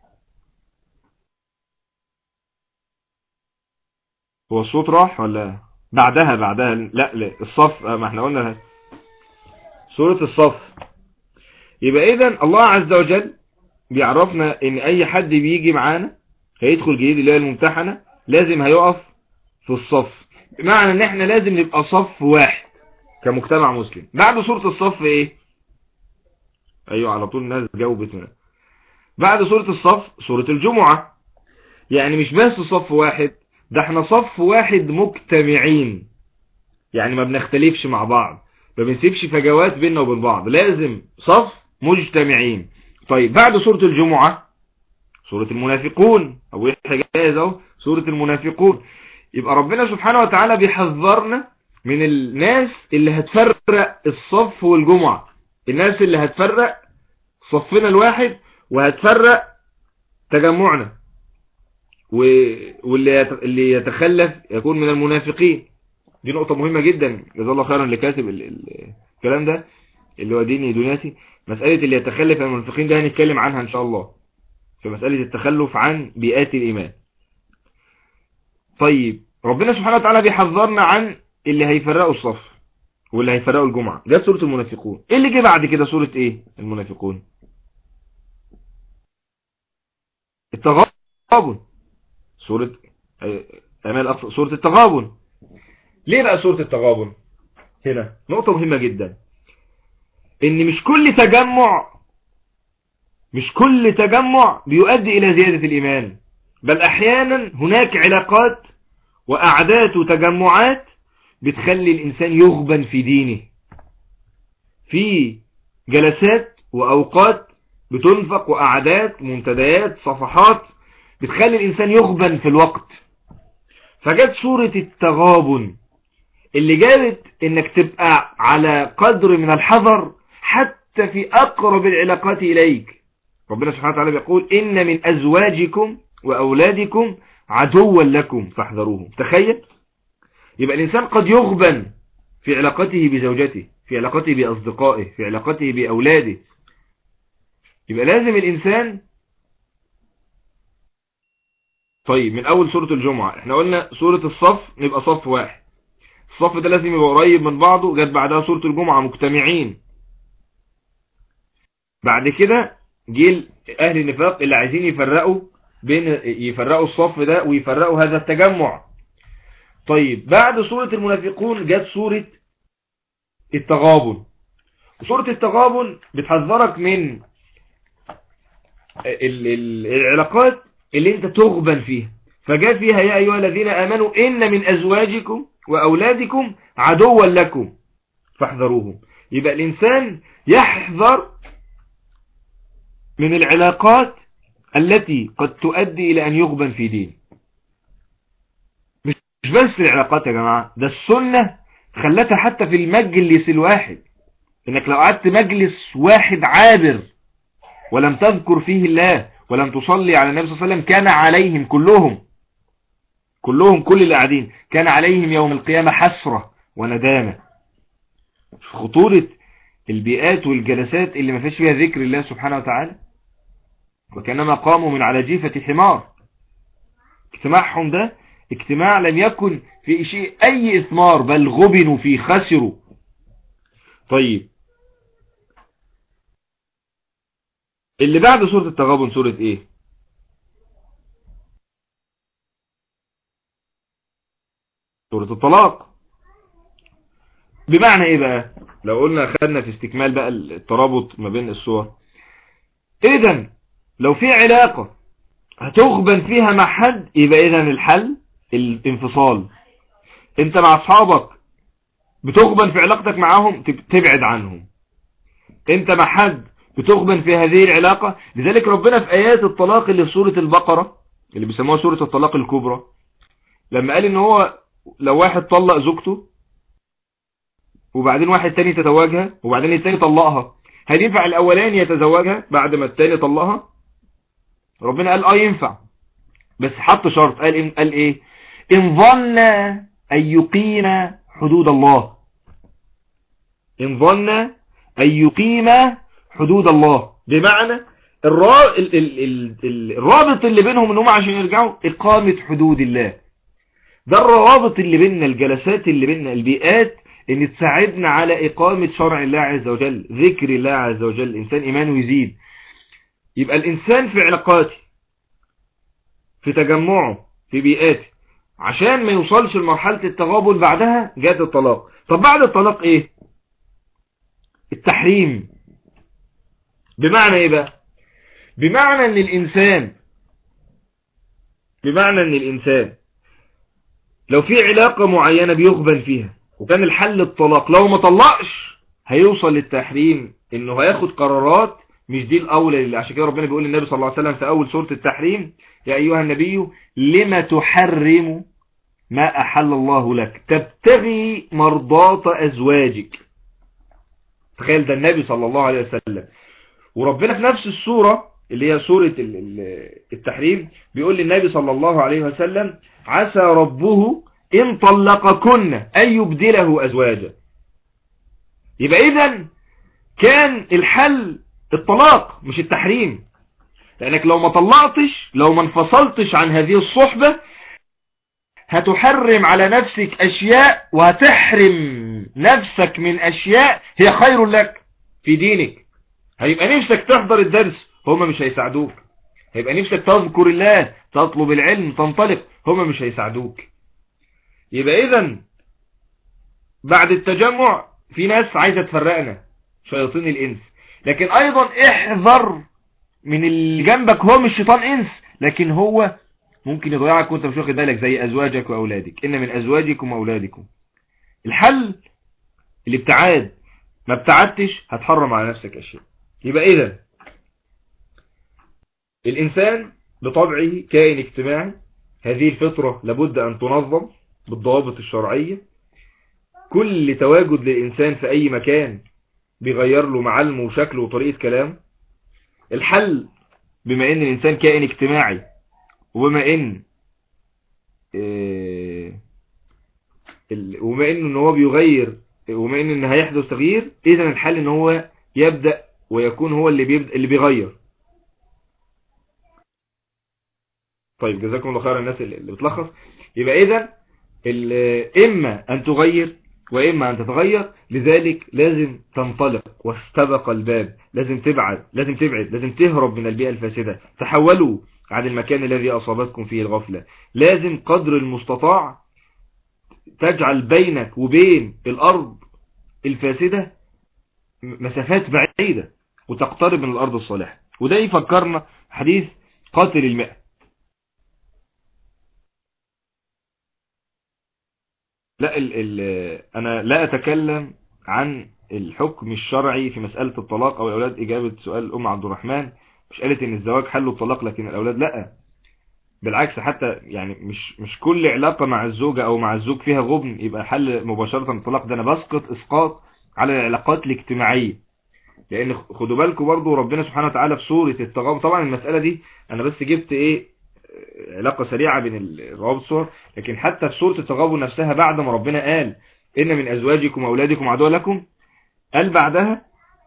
S1: هو الصوت راح ولا بعدها بعدها لا لا الصف ما احنا قلنا سورة الصف يبقى اذا الله عز وجل بيعرفنا ان اي حد بيجي معانا هيدخل جديد اللي هي الممتحنة لازم هيقف في الصف بمعنى ان احنا لازم نبقى صف واحد كمجتمع مسلم بعد سورة الصف ايه ايوه على طول الناس جاوبت هنا بعد سورة الصف سورة الجمعة يعني مش بس صف واحد ده احنا صف واحد مجتمعين يعني ما بنختلفش مع بعض ما بنسيبش فجوات بيننا وبين بعض لازم صف مجتمعين طيب بعد سورة الجمعة سورة المنافقون او جاهز اهو سورة المنافقون يبقى ربنا سبحانه وتعالى بيحذرنا من الناس اللي هتفرق الصف والجمعة الناس اللي هتفرق صفنا الواحد وهتفرق تجمعنا واللي اللي يتخلف يكون من المنافقين دي نقطة مهمة جدا جزا الله خيرا اللي كاتب الكلام ده اللي هو ديني دنياتي مسألة اللي يتخلف المنافقين ده هنتكلم عنها ان شاء الله في مسألة التخلف عن بيئات الإيمان طيب ربنا سبحانه وتعالى بيحذرنا عن اللي هيفرقوا الصف واللي هيفرقوا الجمعة جت سورة المنافقون ايه اللي جه بعد كده سورة ايه المنافقون التغابن سورة أمال أقصى سورة التغابن ليه بقى سورة التغابن هنا نقطة مهمة جدا ان مش كل تجمع مش كل تجمع بيؤدي الى زيادة الايمان بل احيانا هناك علاقات واعداد وتجمعات بتخلي الانسان يغبن في دينه في جلسات واوقات بتنفق واعداد منتديات صفحات بتخلي الانسان يغبن في الوقت فجت سورة التغابن اللي جابت انك تبقى على قدر من الحذر حتى في اقرب العلاقات اليك ربنا سبحانه وتعالى بيقول ان من ازواجكم واولادكم عدوا لكم فاحذروهم تخيل يبقى الانسان قد يغبن في علاقته بزوجته في علاقته باصدقائه في علاقته باولاده يبقى لازم الانسان طيب من اول سورة الجمعة احنا قلنا سورة الصف نبقى صف واحد الصف ده لازم يبقى قريب من بعضه جت بعدها سورة الجمعة مجتمعين بعد كده جيل اهل النفاق اللي عايزين يفرقوا بين يفرقوا الصف ده ويفرقوا هذا التجمع طيب بعد سورة المنافقون جت سورة التغابن سورة التغابن بتحذرك من العلاقات اللي انت تغبن فيها فجاء فيها يا أيها الذين آمنوا إن من أزواجكم وأولادكم عدوا لكم فاحذروهم يبقى الإنسان يحذر من العلاقات التي قد تؤدي إلى أن يغبن في دين مش بس العلاقات يا جماعة ده السنة خلتها حتى في المجلس الواحد انك لو قعدت مجلس واحد عابر ولم تذكر فيه الله ولم تصلي على النبي صلى الله عليه وسلم كان عليهم كلهم كلهم كل اللي قاعدين كان عليهم يوم القيامة حسرة وندامة خطورة البيئات والجلسات اللي ما فيش فيها ذكر الله سبحانه وتعالى وكانما قاموا من على جيفة حمار اجتماعهم ده اجتماع لم يكن في شيء اي اثمار بل غبنوا فيه خسروا طيب اللي بعد سورة التغابن سورة ايه سورة الطلاق بمعنى ايه بقى لو قلنا خدنا في استكمال بقى الترابط ما بين الصور اذا لو في علاقة هتغبن فيها مع حد يبقى اذا الحل الانفصال انت مع اصحابك بتغبن في علاقتك معاهم تبعد عنهم انت مع حد بتغبن في هذه العلاقة لذلك ربنا في ايات الطلاق اللي في سورة البقرة اللي بيسموها سورة الطلاق الكبرى لما قال ان هو لو واحد طلق زوجته وبعدين واحد تاني تتزوجها وبعدين التاني طلقها هل ينفع الاولاني يتزوجها بعد ما التاني طلقها ربنا قال اه ينفع بس حط شرط قال إن قال ايه ان ظن ان يقيم حدود الله ان ظن ان يقيم حدود الله بمعنى الرابط اللي بينهم ان هم عشان يرجعوا اقامة حدود الله ده الروابط اللي بيننا الجلسات اللي بيننا البيئات ان تساعدنا على اقامة شرع الله عز وجل ذكر الله عز وجل الانسان ايمانه يزيد يبقى الانسان في علاقاته في تجمعه في بيئاته عشان ما يوصلش لمرحلة التغابن بعدها جات الطلاق طب بعد الطلاق ايه التحريم بمعنى ايه بقى بمعنى ان الانسان بمعنى ان الانسان لو في علاقة معينة بيغبن فيها وكان الحل الطلاق لو ما طلقش هيوصل للتحريم انه هياخد قرارات مش دي الاولى عشان كده ربنا بيقول للنبي صلى الله عليه وسلم في اول سورة التحريم يا ايها النبي لما تحرم ما احل الله لك تبتغي مرضات ازواجك تخيل ده النبي صلى الله عليه وسلم وربنا في نفس السورة اللي هي سورة التحريم بيقول للنبي صلى الله عليه وسلم عسى ربه إن طلقكن أن يبدله أزواجا يبقى إذن كان الحل الطلاق مش التحريم لأنك لو ما طلقتش لو ما انفصلتش عن هذه الصحبة هتحرم على نفسك أشياء وهتحرم نفسك من أشياء هي خير لك في دينك هيبقى نفسك تحضر الدرس هما مش هيساعدوك هيبقى نفسك تذكر الله تطلب العلم تنطلق هما مش هيساعدوك يبقى اذا بعد التجمع في ناس عايزة تفرقنا شياطين الانس لكن ايضا احذر من اللي جنبك هو مش شيطان انس لكن هو ممكن يضيعك وانت مش واخد بالك زي ازواجك واولادك ان من ازواجكم واولادكم الحل الابتعاد ما ابتعدتش هتحرم على نفسك اشياء يبقى اذا الانسان بطبعه كائن اجتماعي هذه الفطرة لابد ان تنظم بالضوابط الشرعية كل تواجد للإنسان في أي مكان بيغير له معلمه وشكله وطريقة كلامه الحل بما ان الانسان كائن اجتماعي وبما ان وبما ان هو بيغير وبما ان هيحدث تغيير اذا الحل ان هو يبدأ ويكون هو اللي بيبدأ اللي بيغير طيب جزاكم الله خير الناس اللي بتلخص يبقى اذا اما ان تغير واما ان تتغير لذلك لازم تنطلق واستبق الباب لازم تبعد لازم تبعد لازم تهرب من البيئة الفاسدة تحولوا عن المكان الذي اصابتكم فيه الغفلة لازم قدر المستطاع تجعل بينك وبين الارض الفاسدة مسافات بعيدة وتقترب من الارض الصالحة وده يفكرنا حديث قاتل المئة لا ال ال انا لا اتكلم عن الحكم الشرعي في مسألة الطلاق او الاولاد اجابة سؤال ام عبد الرحمن مش قالت ان الزواج حل الطلاق لكن الاولاد لا بالعكس حتى يعني مش مش كل علاقة مع الزوجة او مع الزوج فيها غبن يبقى حل مباشرة الطلاق ده انا بسقط اسقاط على العلاقات الاجتماعية لان خدوا بالكم برضو ربنا سبحانه وتعالى في سورة التغابن طبعا المسألة دي انا بس جبت ايه علاقة سريعة بين الروابط الصور لكن حتى في سورة التغابن نفسها بعد ما ربنا قال ان من ازواجكم واولادكم عدوا لكم قال بعدها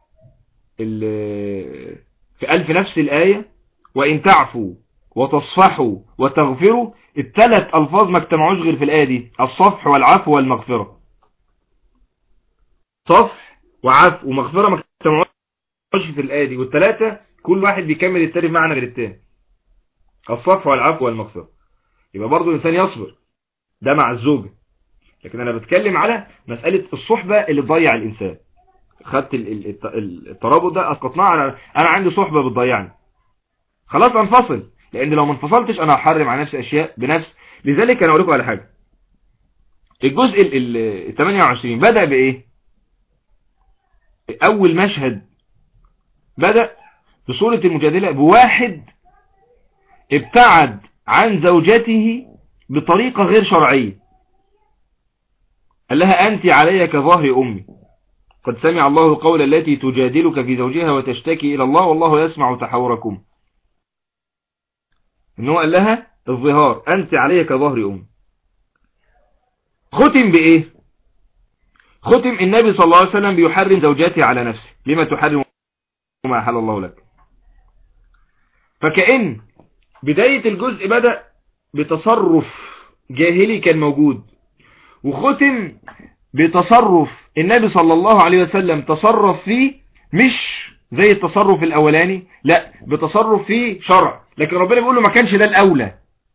S1: في ألف نفس الآية وإن تعفوا وتصفحوا وتغفروا الثلاث ألفاظ ما اجتمعوش غير في الآية دي الصفح والعفو والمغفرة صفح وعفو ومغفرة ما اجتمعوش في الآية دي والثلاثة كل واحد بيكمل التاني بمعنى غير التاني الصفح والعفو والمغفرة يبقى برضو الإنسان يصبر ده مع الزوجة لكن أنا بتكلم على مسألة الصحبة اللي تضيع الإنسان خدت الترابط ده اسقطناه على انا عندي صحبة بتضيعني خلاص انفصل لان لو ما انفصلتش انا هحرم على نفسي اشياء بنفس لذلك انا اقول لكم على حاجة الجزء ال 28 بدأ بايه اول مشهد بدأ بصورة المجادلة بواحد ابتعد عن زوجته بطريقة غير شرعية قال لها انت علي كظهر امي قد سمع الله قول التي تجادلك في زوجها وتشتكي إلى الله والله يسمع تحاوركم إنه قال لها الظهار أنت علي كظهر أم ختم بإيه ختم النبي صلى الله عليه وسلم بيحرم زوجاته على نفسه لما تحرم ما أحل الله لك فكأن بداية الجزء بدأ بتصرف جاهلي كان موجود وختم بتصرف النبي صلى الله عليه وسلم تصرف فيه مش زي التصرف الاولاني لا بتصرف فيه شرع لكن ربنا بيقول له ما كانش ده الاولى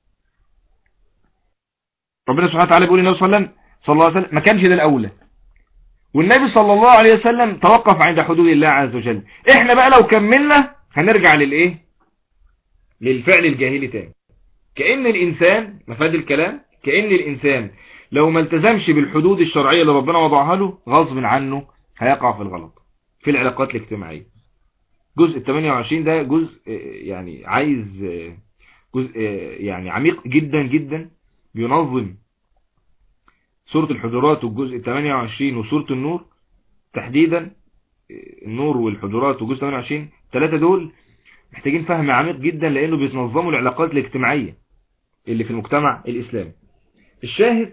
S1: ربنا سبحانه وتعالى بيقول للنبي صلى الله عليه وسلم صلى الله عليه وسلم ما كانش ده الاولى والنبي صلى الله عليه وسلم توقف عند حدود الله عز وجل احنا بقى لو كملنا هنرجع للايه للفعل الجاهلي تاني كأن الانسان مفاد الكلام كأن الانسان لو ما التزمش بالحدود الشرعية اللي ربنا وضعها له غصب عنه هيقع في الغلط في العلاقات الاجتماعية جزء 28 ده جزء يعني عايز جزء يعني عميق جدا جدا بينظم سورة الحجرات والجزء 28 وسورة النور تحديدا النور والحجرات وجزء 28 ثلاثة دول محتاجين فهم عميق جدا لانه بيتنظموا العلاقات الاجتماعية اللي في المجتمع الاسلامي الشاهد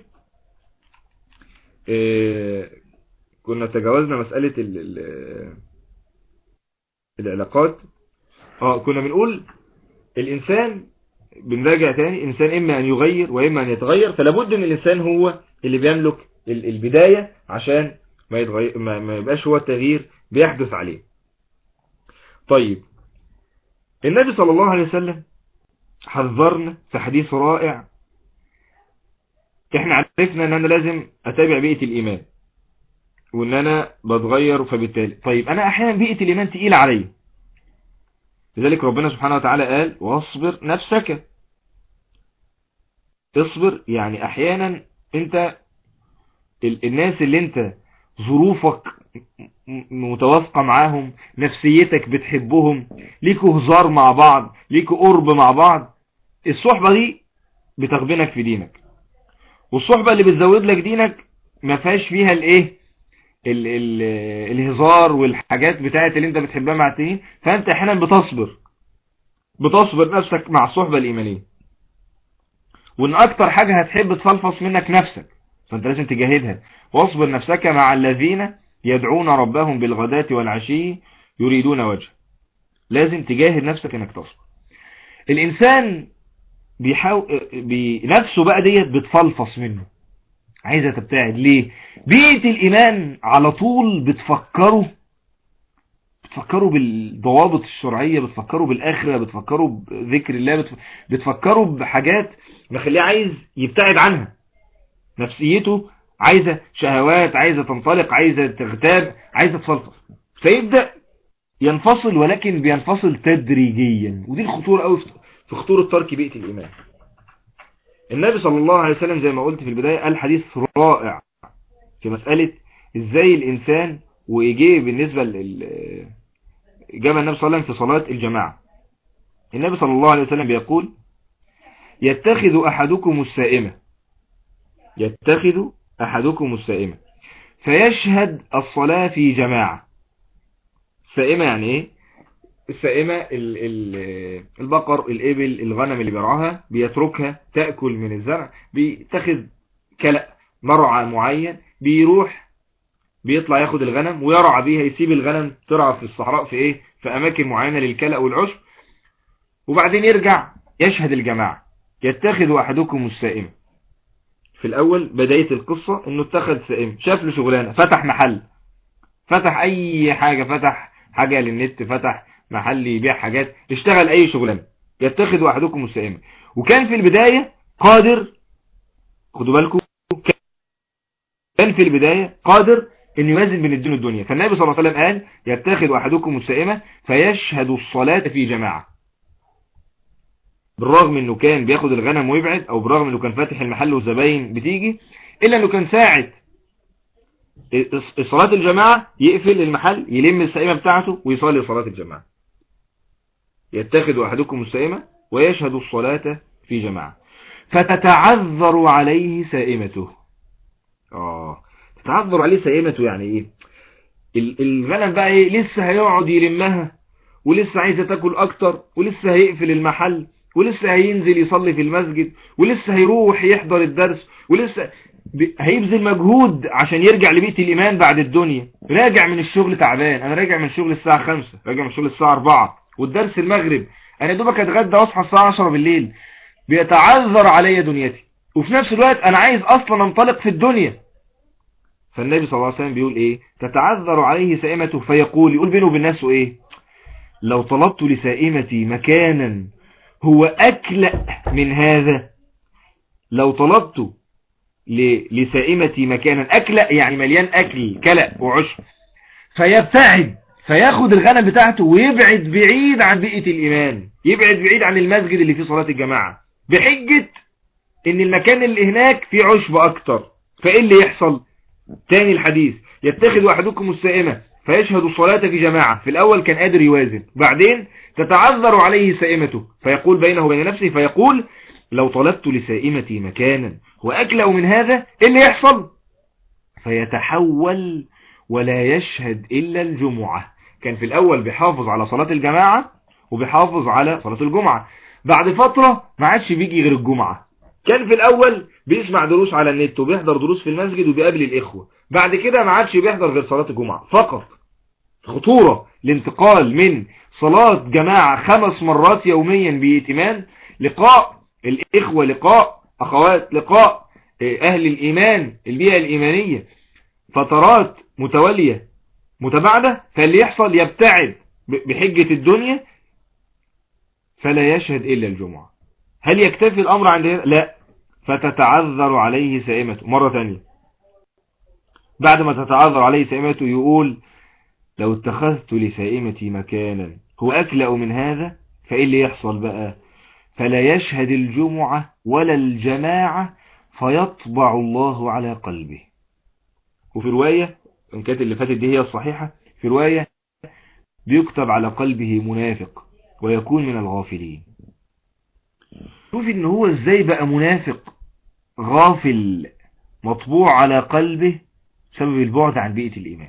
S1: إيه كنا تجاوزنا مسألة ال ال العلاقات اه كنا بنقول الإنسان بنراجع تاني إنسان إما أن يغير وإما أن يتغير فلابد أن الإنسان هو اللي بيملك البداية عشان ما, يتغير ما, ما يبقاش هو التغيير بيحدث عليه طيب النبي صلى الله عليه وسلم حذرنا في حديث رائع احنا عرفنا ان انا لازم اتابع بيئة الايمان وان انا بتغير فبالتالي طيب انا احيانا بيئة الايمان تقيلة علي لذلك ربنا سبحانه وتعالى قال واصبر نفسك اصبر يعني احيانا انت الناس اللي انت ظروفك متوافقة معاهم نفسيتك بتحبهم ليكوا هزار مع بعض ليكوا قرب مع بعض الصحبة دي بتغبنك في دينك والصحبة اللي بتزود لك دينك ما فيهاش فيها الايه ال ال الهزار والحاجات بتاعت اللي انت بتحبها مع التانيين فانت احيانا بتصبر بتصبر نفسك مع الصحبة الايمانية وان اكتر حاجة هتحب تفلفص منك نفسك فانت لازم تجاهدها واصبر نفسك مع الذين يدعون ربهم بالغداة والعشي يريدون وجه لازم تجاهد نفسك انك تصبر الانسان بيحاول بنفسه بقى ديت بتفلفص منه عايزة تبتعد ليه بيئة الايمان على طول بتفكروا بتفكروا بالضوابط الشرعية بتفكروا بالاخرة بتفكروا بذكر الله بتفكروا بحاجات مخليه عايز يبتعد عنها نفسيته عايزة شهوات عايزة تنطلق عايزة تغتاب عايزة تفلفص فيبدأ ينفصل ولكن بينفصل تدريجيا ودي الخطورة قوي في خطورة ترك بيئة الإيمان النبي صلى الله عليه وسلم زي ما قلت في البداية قال حديث رائع في مسألة ازاي الإنسان ويجي بالنسبة لل جاب النبي صلى الله عليه وسلم في صلاة الجماعة النبي صلى الله عليه وسلم بيقول يتخذ أحدكم السائمة يتخذ أحدكم السائمة فيشهد الصلاة في جماعة السائمة يعني ايه السائمة ال ال البقر الإبل الغنم اللي بيرعاها بيتركها تأكل من الزرع بيتخذ كلأ مرعى معين بيروح بيطلع ياخد الغنم ويرعى بيها يسيب الغنم ترعى في الصحراء في ايه في اماكن معينة للكلأ والعشب وبعدين يرجع يشهد الجماعة يتخذ احدكم السائمة في الاول بداية القصة انه اتخذ سائمة شاف له شغلانة فتح محل فتح اي حاجة فتح حاجة للنت فتح محل يبيع حاجات اشتغل اي شغلانة يتخذ احدكم السائمة وكان في البداية قادر خدوا بالكم كان في البداية قادر ان يوازن بين الدين والدنيا فالنبي صلى الله عليه وسلم قال يتخذ احدكم السائمة فيشهد الصلاة في جماعة بالرغم انه كان بياخد الغنم ويبعد او بالرغم انه كان فاتح المحل والزباين بتيجي الا انه كان ساعد صلاة الجماعة يقفل المحل يلم السائمة بتاعته ويصلي صلاة الجماعة يتخذ احدكم السائمة ويشهد الصلاة في جماعة فتتعذر عليه سائمته اه تتعذر عليه سائمته يعني ايه الغنم بقى ايه لسه هيقعد يلمها ولسه عايزة تاكل اكتر ولسه هيقفل المحل ولسه هينزل يصلي في المسجد ولسه هيروح يحضر الدرس ولسه هيبذل مجهود عشان يرجع لبيئة الإيمان بعد الدنيا راجع من الشغل تعبان أنا راجع من الشغل الساعة 5 راجع من الشغل الساعة 4 والدرس المغرب أنا دوبك أتغدى وأصحى الساعة 10 بالليل بيتعذر عليا دنيتي وفي نفس الوقت أنا عايز أصلا أنطلق في الدنيا فالنبي صلى الله عليه وسلم بيقول إيه تتعذر عليه سائمته فيقول يقول بينه وبين نفسه إيه لو طلبت لسائمتي مكانا هو أكلأ من هذا لو طلبت لسائمتي مكانا أكلأ يعني مليان أكل كلأ وعشب فيبتعد فياخد الغنم بتاعته ويبعد بعيد عن بيئة الإيمان يبعد بعيد عن المسجد اللي فيه صلاة الجماعة بحجة ان المكان اللي هناك فيه عشب اكتر فايه اللي يحصل تاني الحديث يتخذ احدكم السائمة فيشهد الصلاة في جماعة في الاول كان قادر يوازن بعدين تتعذر عليه سائمته فيقول بينه وبين نفسه فيقول لو طلبت لسائمتي مكانا وأكلأ من هذا إيه اللي يحصل فيتحول ولا يشهد إلا الجمعة كان في الأول بيحافظ على صلاة الجماعة وبيحافظ على صلاة الجمعة بعد فترة ما عادش بيجي غير الجمعة كان في الأول بيسمع دروس على النت وبيحضر دروس في المسجد وبيقابل الإخوة بعد كده ما عادش بيحضر غير صلاة الجمعة فقط خطورة الانتقال من صلاة جماعة خمس مرات يوميا بإتمان لقاء الإخوة لقاء أخوات لقاء أهل الإيمان البيئة الإيمانية فترات متوالية متباعدة فاللي يحصل يبتعد بحجة الدنيا فلا يشهد إلا الجمعة هل يكتفي الأمر عند هذا؟ لا فتتعذر عليه سائمته مرة ثانية بعد ما تتعذر عليه سائمته يقول لو اتخذت لسائمتي مكانا هو أكلأ من هذا فإيه اللي يحصل بقى فلا يشهد الجمعة ولا الجماعة فيطبع الله على قلبه وفي رواية إن كانت اللي فاتت دي هي الصحيحة في رواية بيكتب على قلبه منافق ويكون من الغافلين شوف ان هو ازاي بقى منافق غافل مطبوع على قلبه بسبب البعد عن بيئة الإيمان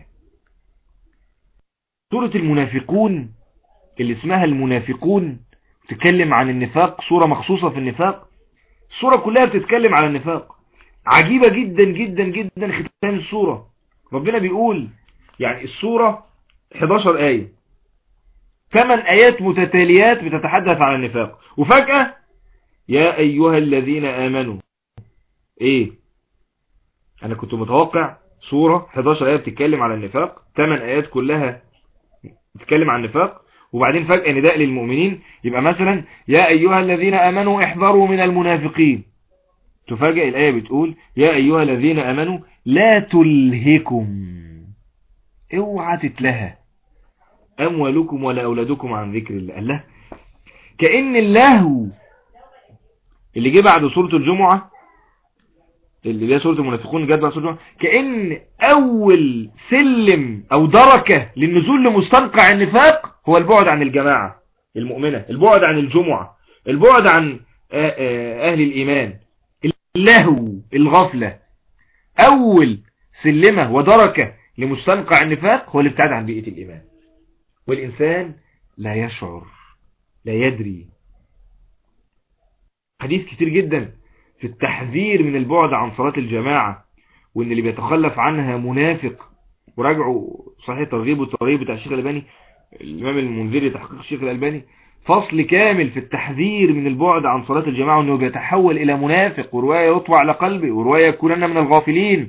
S1: سورة المنافقون اللي اسمها المنافقون تتكلم عن النفاق صورة مخصوصة في النفاق الصورة كلها بتتكلم على النفاق عجيبة جدا جدا جدا ختام الصورة ربنا بيقول يعني الصورة 11 آية 8 آيات متتاليات بتتحدث عن النفاق وفجأة يا أيها الذين آمنوا ايه انا كنت متوقع صورة 11 آية بتتكلم على النفاق 8 آيات كلها بتتكلم عن النفاق وبعدين فجأة نداء للمؤمنين يبقى مثلا يا أيها الذين آمنوا احذروا من المنافقين تفاجئ الآية بتقول يا أيها الذين آمنوا لا تلهكم اوعى تتلهى أموالكم ولا أولادكم عن ذكر الله الله كأن اللهو اللي جه بعد سورة الجمعة اللي هي سورة المنافقون جت بعد سورة الجمعة كأن أول سلم أو دركة للنزول لمستنقع النفاق هو البعد عن الجماعة المؤمنة البعد عن الجمعة البعد عن أهل الإيمان اللهو الغفلة أول سلمة ودركة لمستنقع النفاق هو الابتعاد عن بيئة الإيمان والإنسان لا يشعر لا يدري حديث كتير جدا في التحذير من البعد عن صلاة الجماعة وان اللي بيتخلف عنها منافق وراجعوا صحيح ترغيب والترغيب بتاع الشيخ الألباني الإمام المنذري تحقيق الشيخ الألباني فصل كامل في التحذير من البعد عن صلاة الجماعة وانه بيتحول الى منافق ورواية يطوع على قلبه ورواية يكونن من الغافلين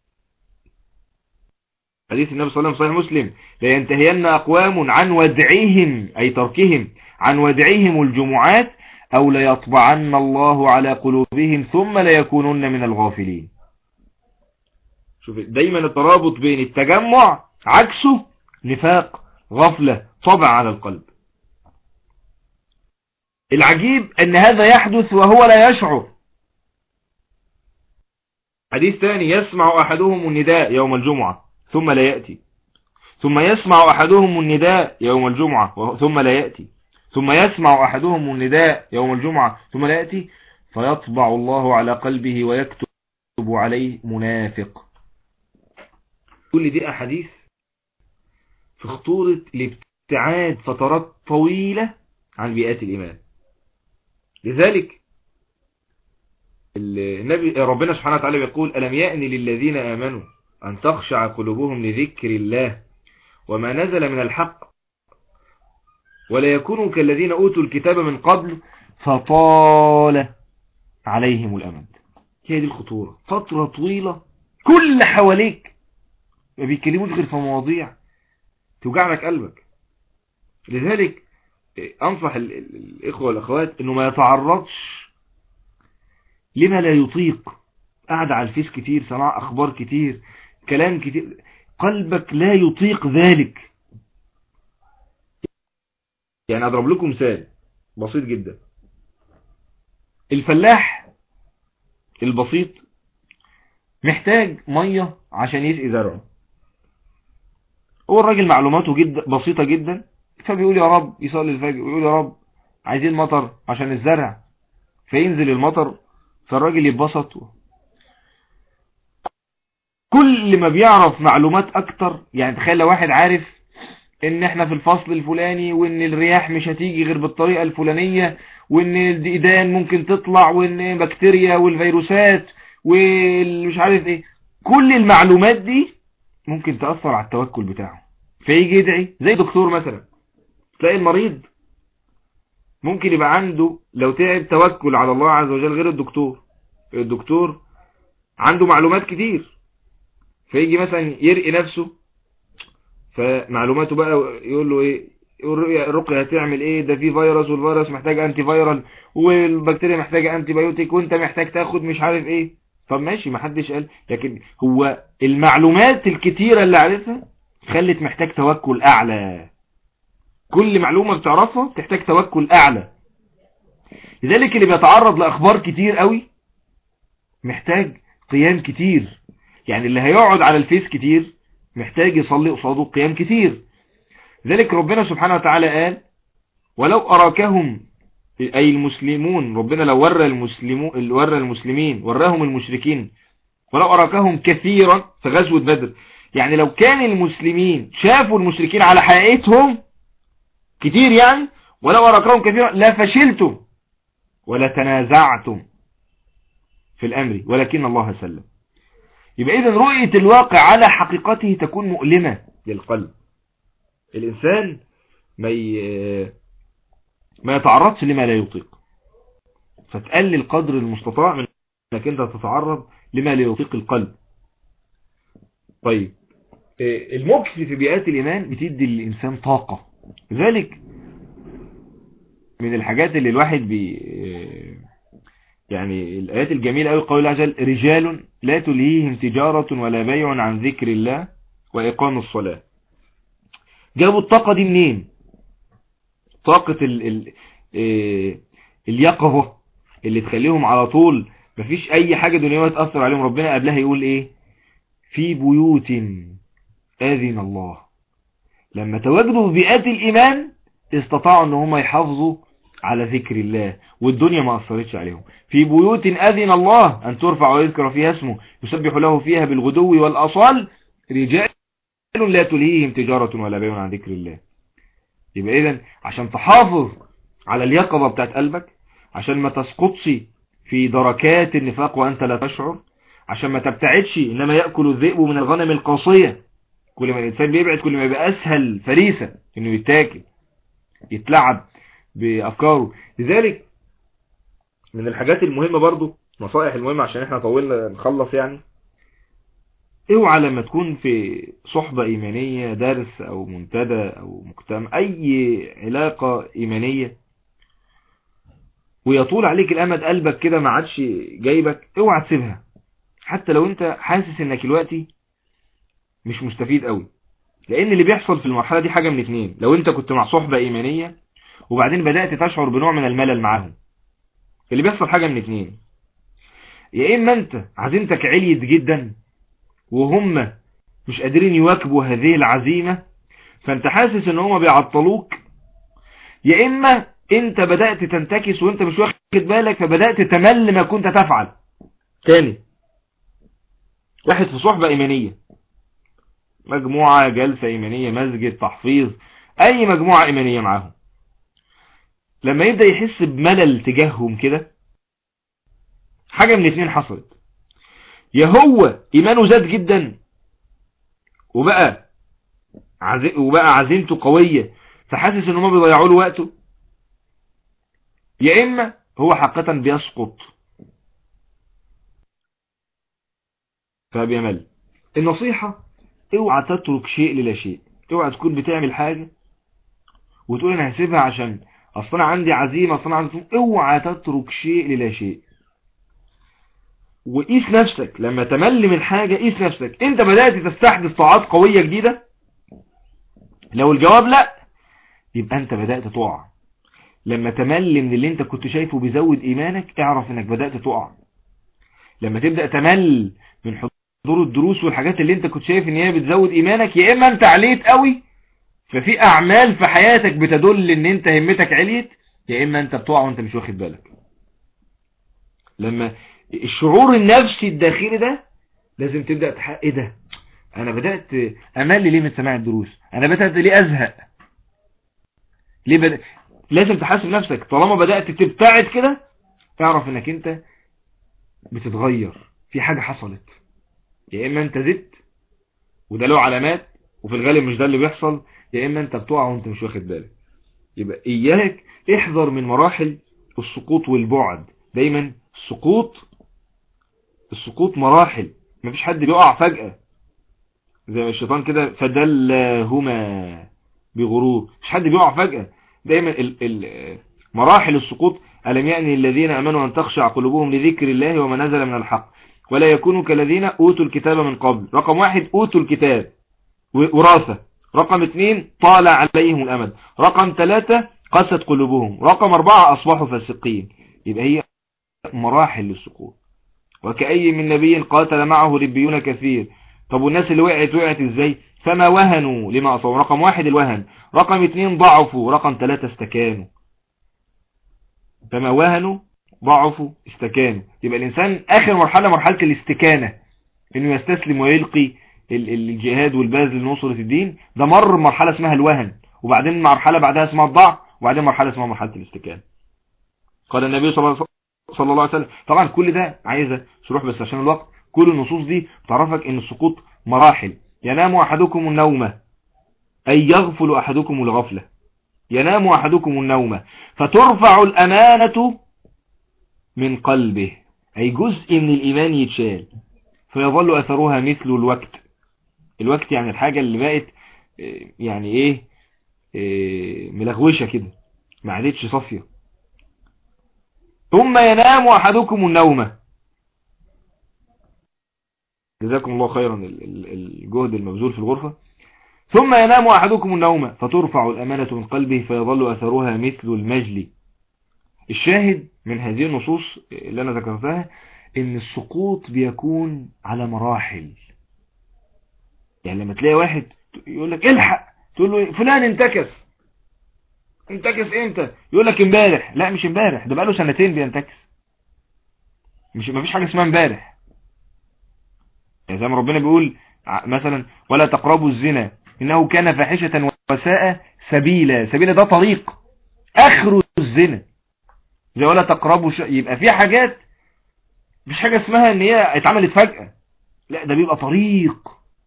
S1: حديث النبي صلى الله عليه وسلم صحيح مسلم لا ينتهين أقوام عن ودعهم أي تركهم عن ودعهم الجمعات أو ليطبعن الله على قلوبهم ثم ليكونن من الغافلين شوف دايما الترابط بين التجمع عكسه نفاق غفلة طبع على القلب العجيب ان هذا يحدث وهو لا يشعر حديث ثاني يسمع احدهم النداء يوم الجمعة ثم لا يأتي ثم يسمع احدهم النداء يوم الجمعة ثم لا يأتي ثم يسمع احدهم النداء يوم الجمعة ثم لا يأتي فيطبع الله على قلبه ويكتب عليه منافق كل دي احاديث في خطورة الابتعاد فترات طويلة عن بيئات الإيمان لذلك النبي ربنا سبحانه وتعالى يقول ألم يأن للذين آمنوا أن تخشع قلوبهم لذكر الله وما نزل من الحق ولا يكونوا كالذين أوتوا الكتاب من قبل فطال عليهم الأمد هي دي الخطورة فترة طويلة كل حواليك ما بيتكلموش غير في مواضيع توجع لك قلبك لذلك انصح الاخوة والاخوات انه ما يتعرضش لما لا يطيق قاعد على الفيس كتير سمع اخبار كتير كلام كتير قلبك لا يطيق ذلك يعني اضرب لكم مثال بسيط جدا الفلاح البسيط محتاج مية عشان يسقي زرعه هو الراجل معلوماته جدا بسيطة جدا فبيقول يا رب يصلي الفجر ويقول يا رب عايزين مطر عشان الزرع فينزل المطر فالراجل يتبسط كل ما بيعرف معلومات اكتر يعني تخيل لو واحد عارف ان احنا في الفصل الفلاني وان الرياح مش هتيجي غير بالطريقة الفلانية وان الديدان ممكن تطلع وان بكتيريا والفيروسات والمش عارف ايه كل المعلومات دي ممكن تأثر على التوكل بتاعه فيجي يدعي زي دكتور مثلا تلاقي المريض ممكن يبقى عنده لو تعب توكل على الله عز وجل غير الدكتور الدكتور عنده معلومات كتير فيجي مثلا يرقي نفسه فمعلوماته بقى يقول له ايه الرقية هتعمل ايه ده في فيروس والفيروس محتاج انتي فيرال والبكتيريا محتاجة انتي بايوتيك وانت محتاج تاخد مش عارف ايه طب ماشي ما حدش قال لكن هو المعلومات الكتيرة اللي عارفها خلت محتاج توكل اعلى كل معلومة بتعرفها تحتاج توكل اعلى لذلك اللي بيتعرض لاخبار كتير قوي محتاج قيام كتير يعني اللي هيقعد على الفيس كتير محتاج يصلي قصاده قيام كتير ذلك ربنا سبحانه وتعالى قال ولو أراكهم أي المسلمون ربنا لو ورى المسلمون ورى المسلمين وراهم المشركين ولو أراكهم كثيرا في غزوة بدر يعني لو كان المسلمين شافوا المشركين على حقيقتهم كتير يعني ولو أراكهم كثيرا لا فشلتم ولا تنازعتم في الأمر ولكن الله سلم يبقى إذن رؤية الواقع على حقيقته تكون مؤلمة للقلب الإنسان ما ما يتعرضش لما لا يطيق فتقلل قدر المستطاع من انك انت تتعرض لما لا يطيق القلب طيب المكس في بيئات الإيمان بتدي للإنسان طاقة لذلك من الحاجات اللي الواحد بي يعني الآيات الجميلة قوي قول الله عز وجل رجال لا تلهيهم تجارة ولا بيع عن ذكر الله وإقام الصلاة جابوا الطاقة دي منين طاقة ال ال اليقظة اللي تخليهم على طول مفيش اي حاجة دنيوية تأثر عليهم ربنا قبلها يقول ايه في بيوت اذن الله لما تواجدوا في بيئات الايمان استطاعوا ان هم يحافظوا على ذكر الله والدنيا ما أثرتش عليهم في بيوت أذن الله أن ترفع ويذكر فيها اسمه يسبح له فيها بالغدو والأصال رجال لا تلهيهم تجارة ولا بيع عن ذكر الله يبقى إذن عشان تحافظ على اليقظة بتاعت قلبك عشان ما تسقطش في دركات النفاق وأنت لا تشعر عشان ما تبتعدش إنما يأكل الذئب من الغنم القاصية كل ما الإنسان بيبعد كل ما يبقى أسهل فريسة إنه يتاكل يتلعب بأفكاره لذلك من الحاجات المهمة برضو نصائح المهمة عشان احنا طولنا نخلص يعني اوعى لما تكون في صحبة ايمانية درس او منتدى او مجتمع اي علاقة ايمانية ويطول عليك الامد قلبك كده ما عادش جايبك اوعى تسيبها حتى لو انت حاسس انك دلوقتي مش مستفيد قوي لان اللي بيحصل في المرحلة دي حاجة من اتنين لو انت كنت مع صحبة ايمانية وبعدين بدأت تشعر بنوع من الملل معاهم اللي بيحصل حاجة من اتنين يا اما انت عزيمتك عليت جدا وهم مش قادرين يواكبوا هذه العزيمة فانت حاسس ان هم بيعطلوك يا اما انت بدأت تنتكس وانت مش واخد بالك فبدأت تمل ما كنت تفعل تاني واحد في صحبة ايمانية مجموعة جلسة ايمانية مسجد تحفيظ اي مجموعة ايمانية معاهم لما يبدأ يحس بملل تجاههم كده حاجة من اتنين حصلت يا هو ايمانه زاد جدا وبقى عزي وبقى عزيمته قوية فحاسس ان هما بيضيعوا له وقته يا اما هو حقيقة بيسقط فبيمل النصيحة اوعى تترك شيء للا شيء اوعى تكون بتعمل حاجة وتقول انا هسيبها عشان اصل انا عندي عزيمة اصل انا عندي اوعى تترك شيء للا شيء وقيس نفسك لما تمل من حاجة قيس نفسك انت بدأت تستحدث طاعات قوية جديدة لو الجواب لا يبقى انت بدأت تقع لما تمل من اللي انت كنت شايفه بيزود ايمانك اعرف انك بدأت تقع لما تبدأ تمل من حضور الدروس والحاجات اللي انت كنت شايف ان هي بتزود ايمانك يا اما انت عليت قوي ففي اعمال في حياتك بتدل ان انت همتك عليت يا اما انت بتقع وانت مش واخد بالك لما الشعور النفسي الداخلي ده لازم تبدأ تحقق ايه ده انا بدأت امل ليه من سماع الدروس انا بدأت ليه ازهق ليه بدأ... لازم تحاسب نفسك طالما بدأت تبتعد كده تعرف انك انت بتتغير في حاجة حصلت يا اما انت زدت وده له علامات وفي الغالب مش ده اللي بيحصل يا اما انت بتقع وانت مش واخد بالك يبقى اياك احذر من مراحل السقوط والبعد دايما السقوط السقوط مراحل مفيش حد بيقع فجأة زي ما الشيطان كده فدلهما بغرور مش حد بيقع فجأة دايما ال ال مراحل السقوط ألم يأني الذين أمنوا أن تخشع قلوبهم لذكر الله وما نزل من الحق ولا يكونوا كالذين أوتوا الكتاب من قبل رقم واحد أوتوا الكتاب وراثة رقم اثنين طال عليهم الأمد رقم ثلاثة قست قلوبهم رقم أربعة أصبحوا فاسقين يبقى هي مراحل للسقوط وكأي من نبي قاتل معه ربيون كثير طب والناس اللي وقعت وقعت ازاي فما وهنوا لما أصابوا رقم واحد الوهن رقم اثنين ضعفوا رقم ثلاثة استكانوا فما وهنوا ضعفوا استكانوا يبقى الإنسان آخر مرحلة مرحلة الاستكانة إنه يستسلم ويلقي الجهاد والباذل لنصرة الدين ده مر مرحلة اسمها الوهن وبعدين مرحلة بعدها اسمها الضعف وبعدين مرحلة اسمها مرحلة الاستكانة قال النبي صلى الله صلى الله عليه وسلم طبعا كل ده عايزة شروح بس عشان الوقت كل النصوص دي تعرفك ان السقوط مراحل ينام احدكم النوم اي يغفل احدكم الغفلة ينام احدكم النوم فترفع الامانة من قلبه اي جزء من الايمان يتشال فيظل اثرها مثل الوقت الوقت يعني الحاجة اللي بقت يعني ايه, إيه ملغوشة كده ما عادتش صافية ثم ينام أحدكم النوم جزاكم الله خيرا الجهد المبذول في الغرفة ثم ينام أحدكم النوم فترفع الأمانة من قلبه فيظل أثرها مثل المجل الشاهد من هذه النصوص اللي أنا ذكرتها ان السقوط بيكون على مراحل يعني لما تلاقي واحد يقول لك الحق تقول له فلان انتكس انتكس امتى يقول لك امبارح لا مش امبارح ده بقاله سنتين بينتكس مش مفيش حاجه اسمها امبارح يعني زي ما ربنا بيقول مثلا ولا تقربوا الزنا انه كان فاحشه وساء سبيلا سبيلا ده طريق اخره الزنا زي ولا تقربوا ش... يبقى في حاجات مش حاجه اسمها ان هي اتعملت فجاه لا ده بيبقى طريق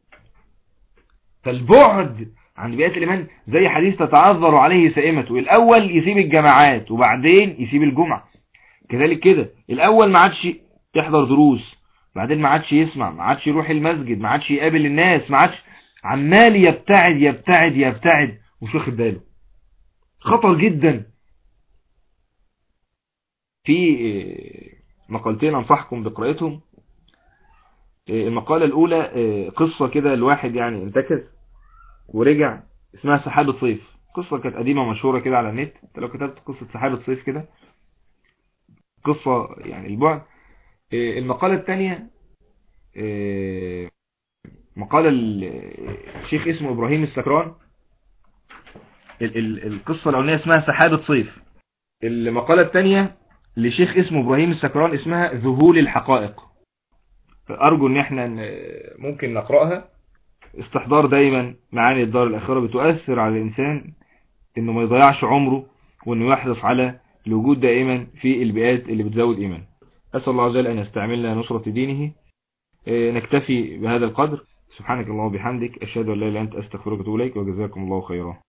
S1: فالبعد عن بيئة الإيمان زي حديث تتعذر عليه سائمته الأول يسيب الجماعات وبعدين يسيب الجمعة كذلك كده الأول ما عادش تحضر دروس بعدين ما عادش يسمع ما عادش يروح المسجد ما عادش يقابل الناس ما عادش عمال يبتعد يبتعد يبتعد مش واخد باله خطر جدا في مقالتين انصحكم بقراءتهم المقالة الاولى قصة كده الواحد يعني انتكس ورجع اسمها سحابة صيف قصة كانت قديمة مشهورة كده على النت انت لو كتبت قصة سحابة صيف كده قصة يعني البعد المقالة الثانية مقالة الشيخ اسمه ابراهيم السكران القصة الاولانية اسمها سحابة صيف المقالة الثانية لشيخ اسمه ابراهيم السكران اسمها ذهول الحقائق ارجو ان احنا ممكن نقرأها استحضار دايما معاني الدار الاخرة بتؤثر على الانسان انه ما يضيعش عمره وانه يحرص على الوجود دائما في البيئات اللي بتزود ايمان اسأل الله عز وجل ان يستعملنا نصرة دينه نكتفي بهذا القدر سبحانك اللهم وبحمدك اشهد ان لا اله الا انت استغفرك واتوب اليك وجزاكم الله خيرا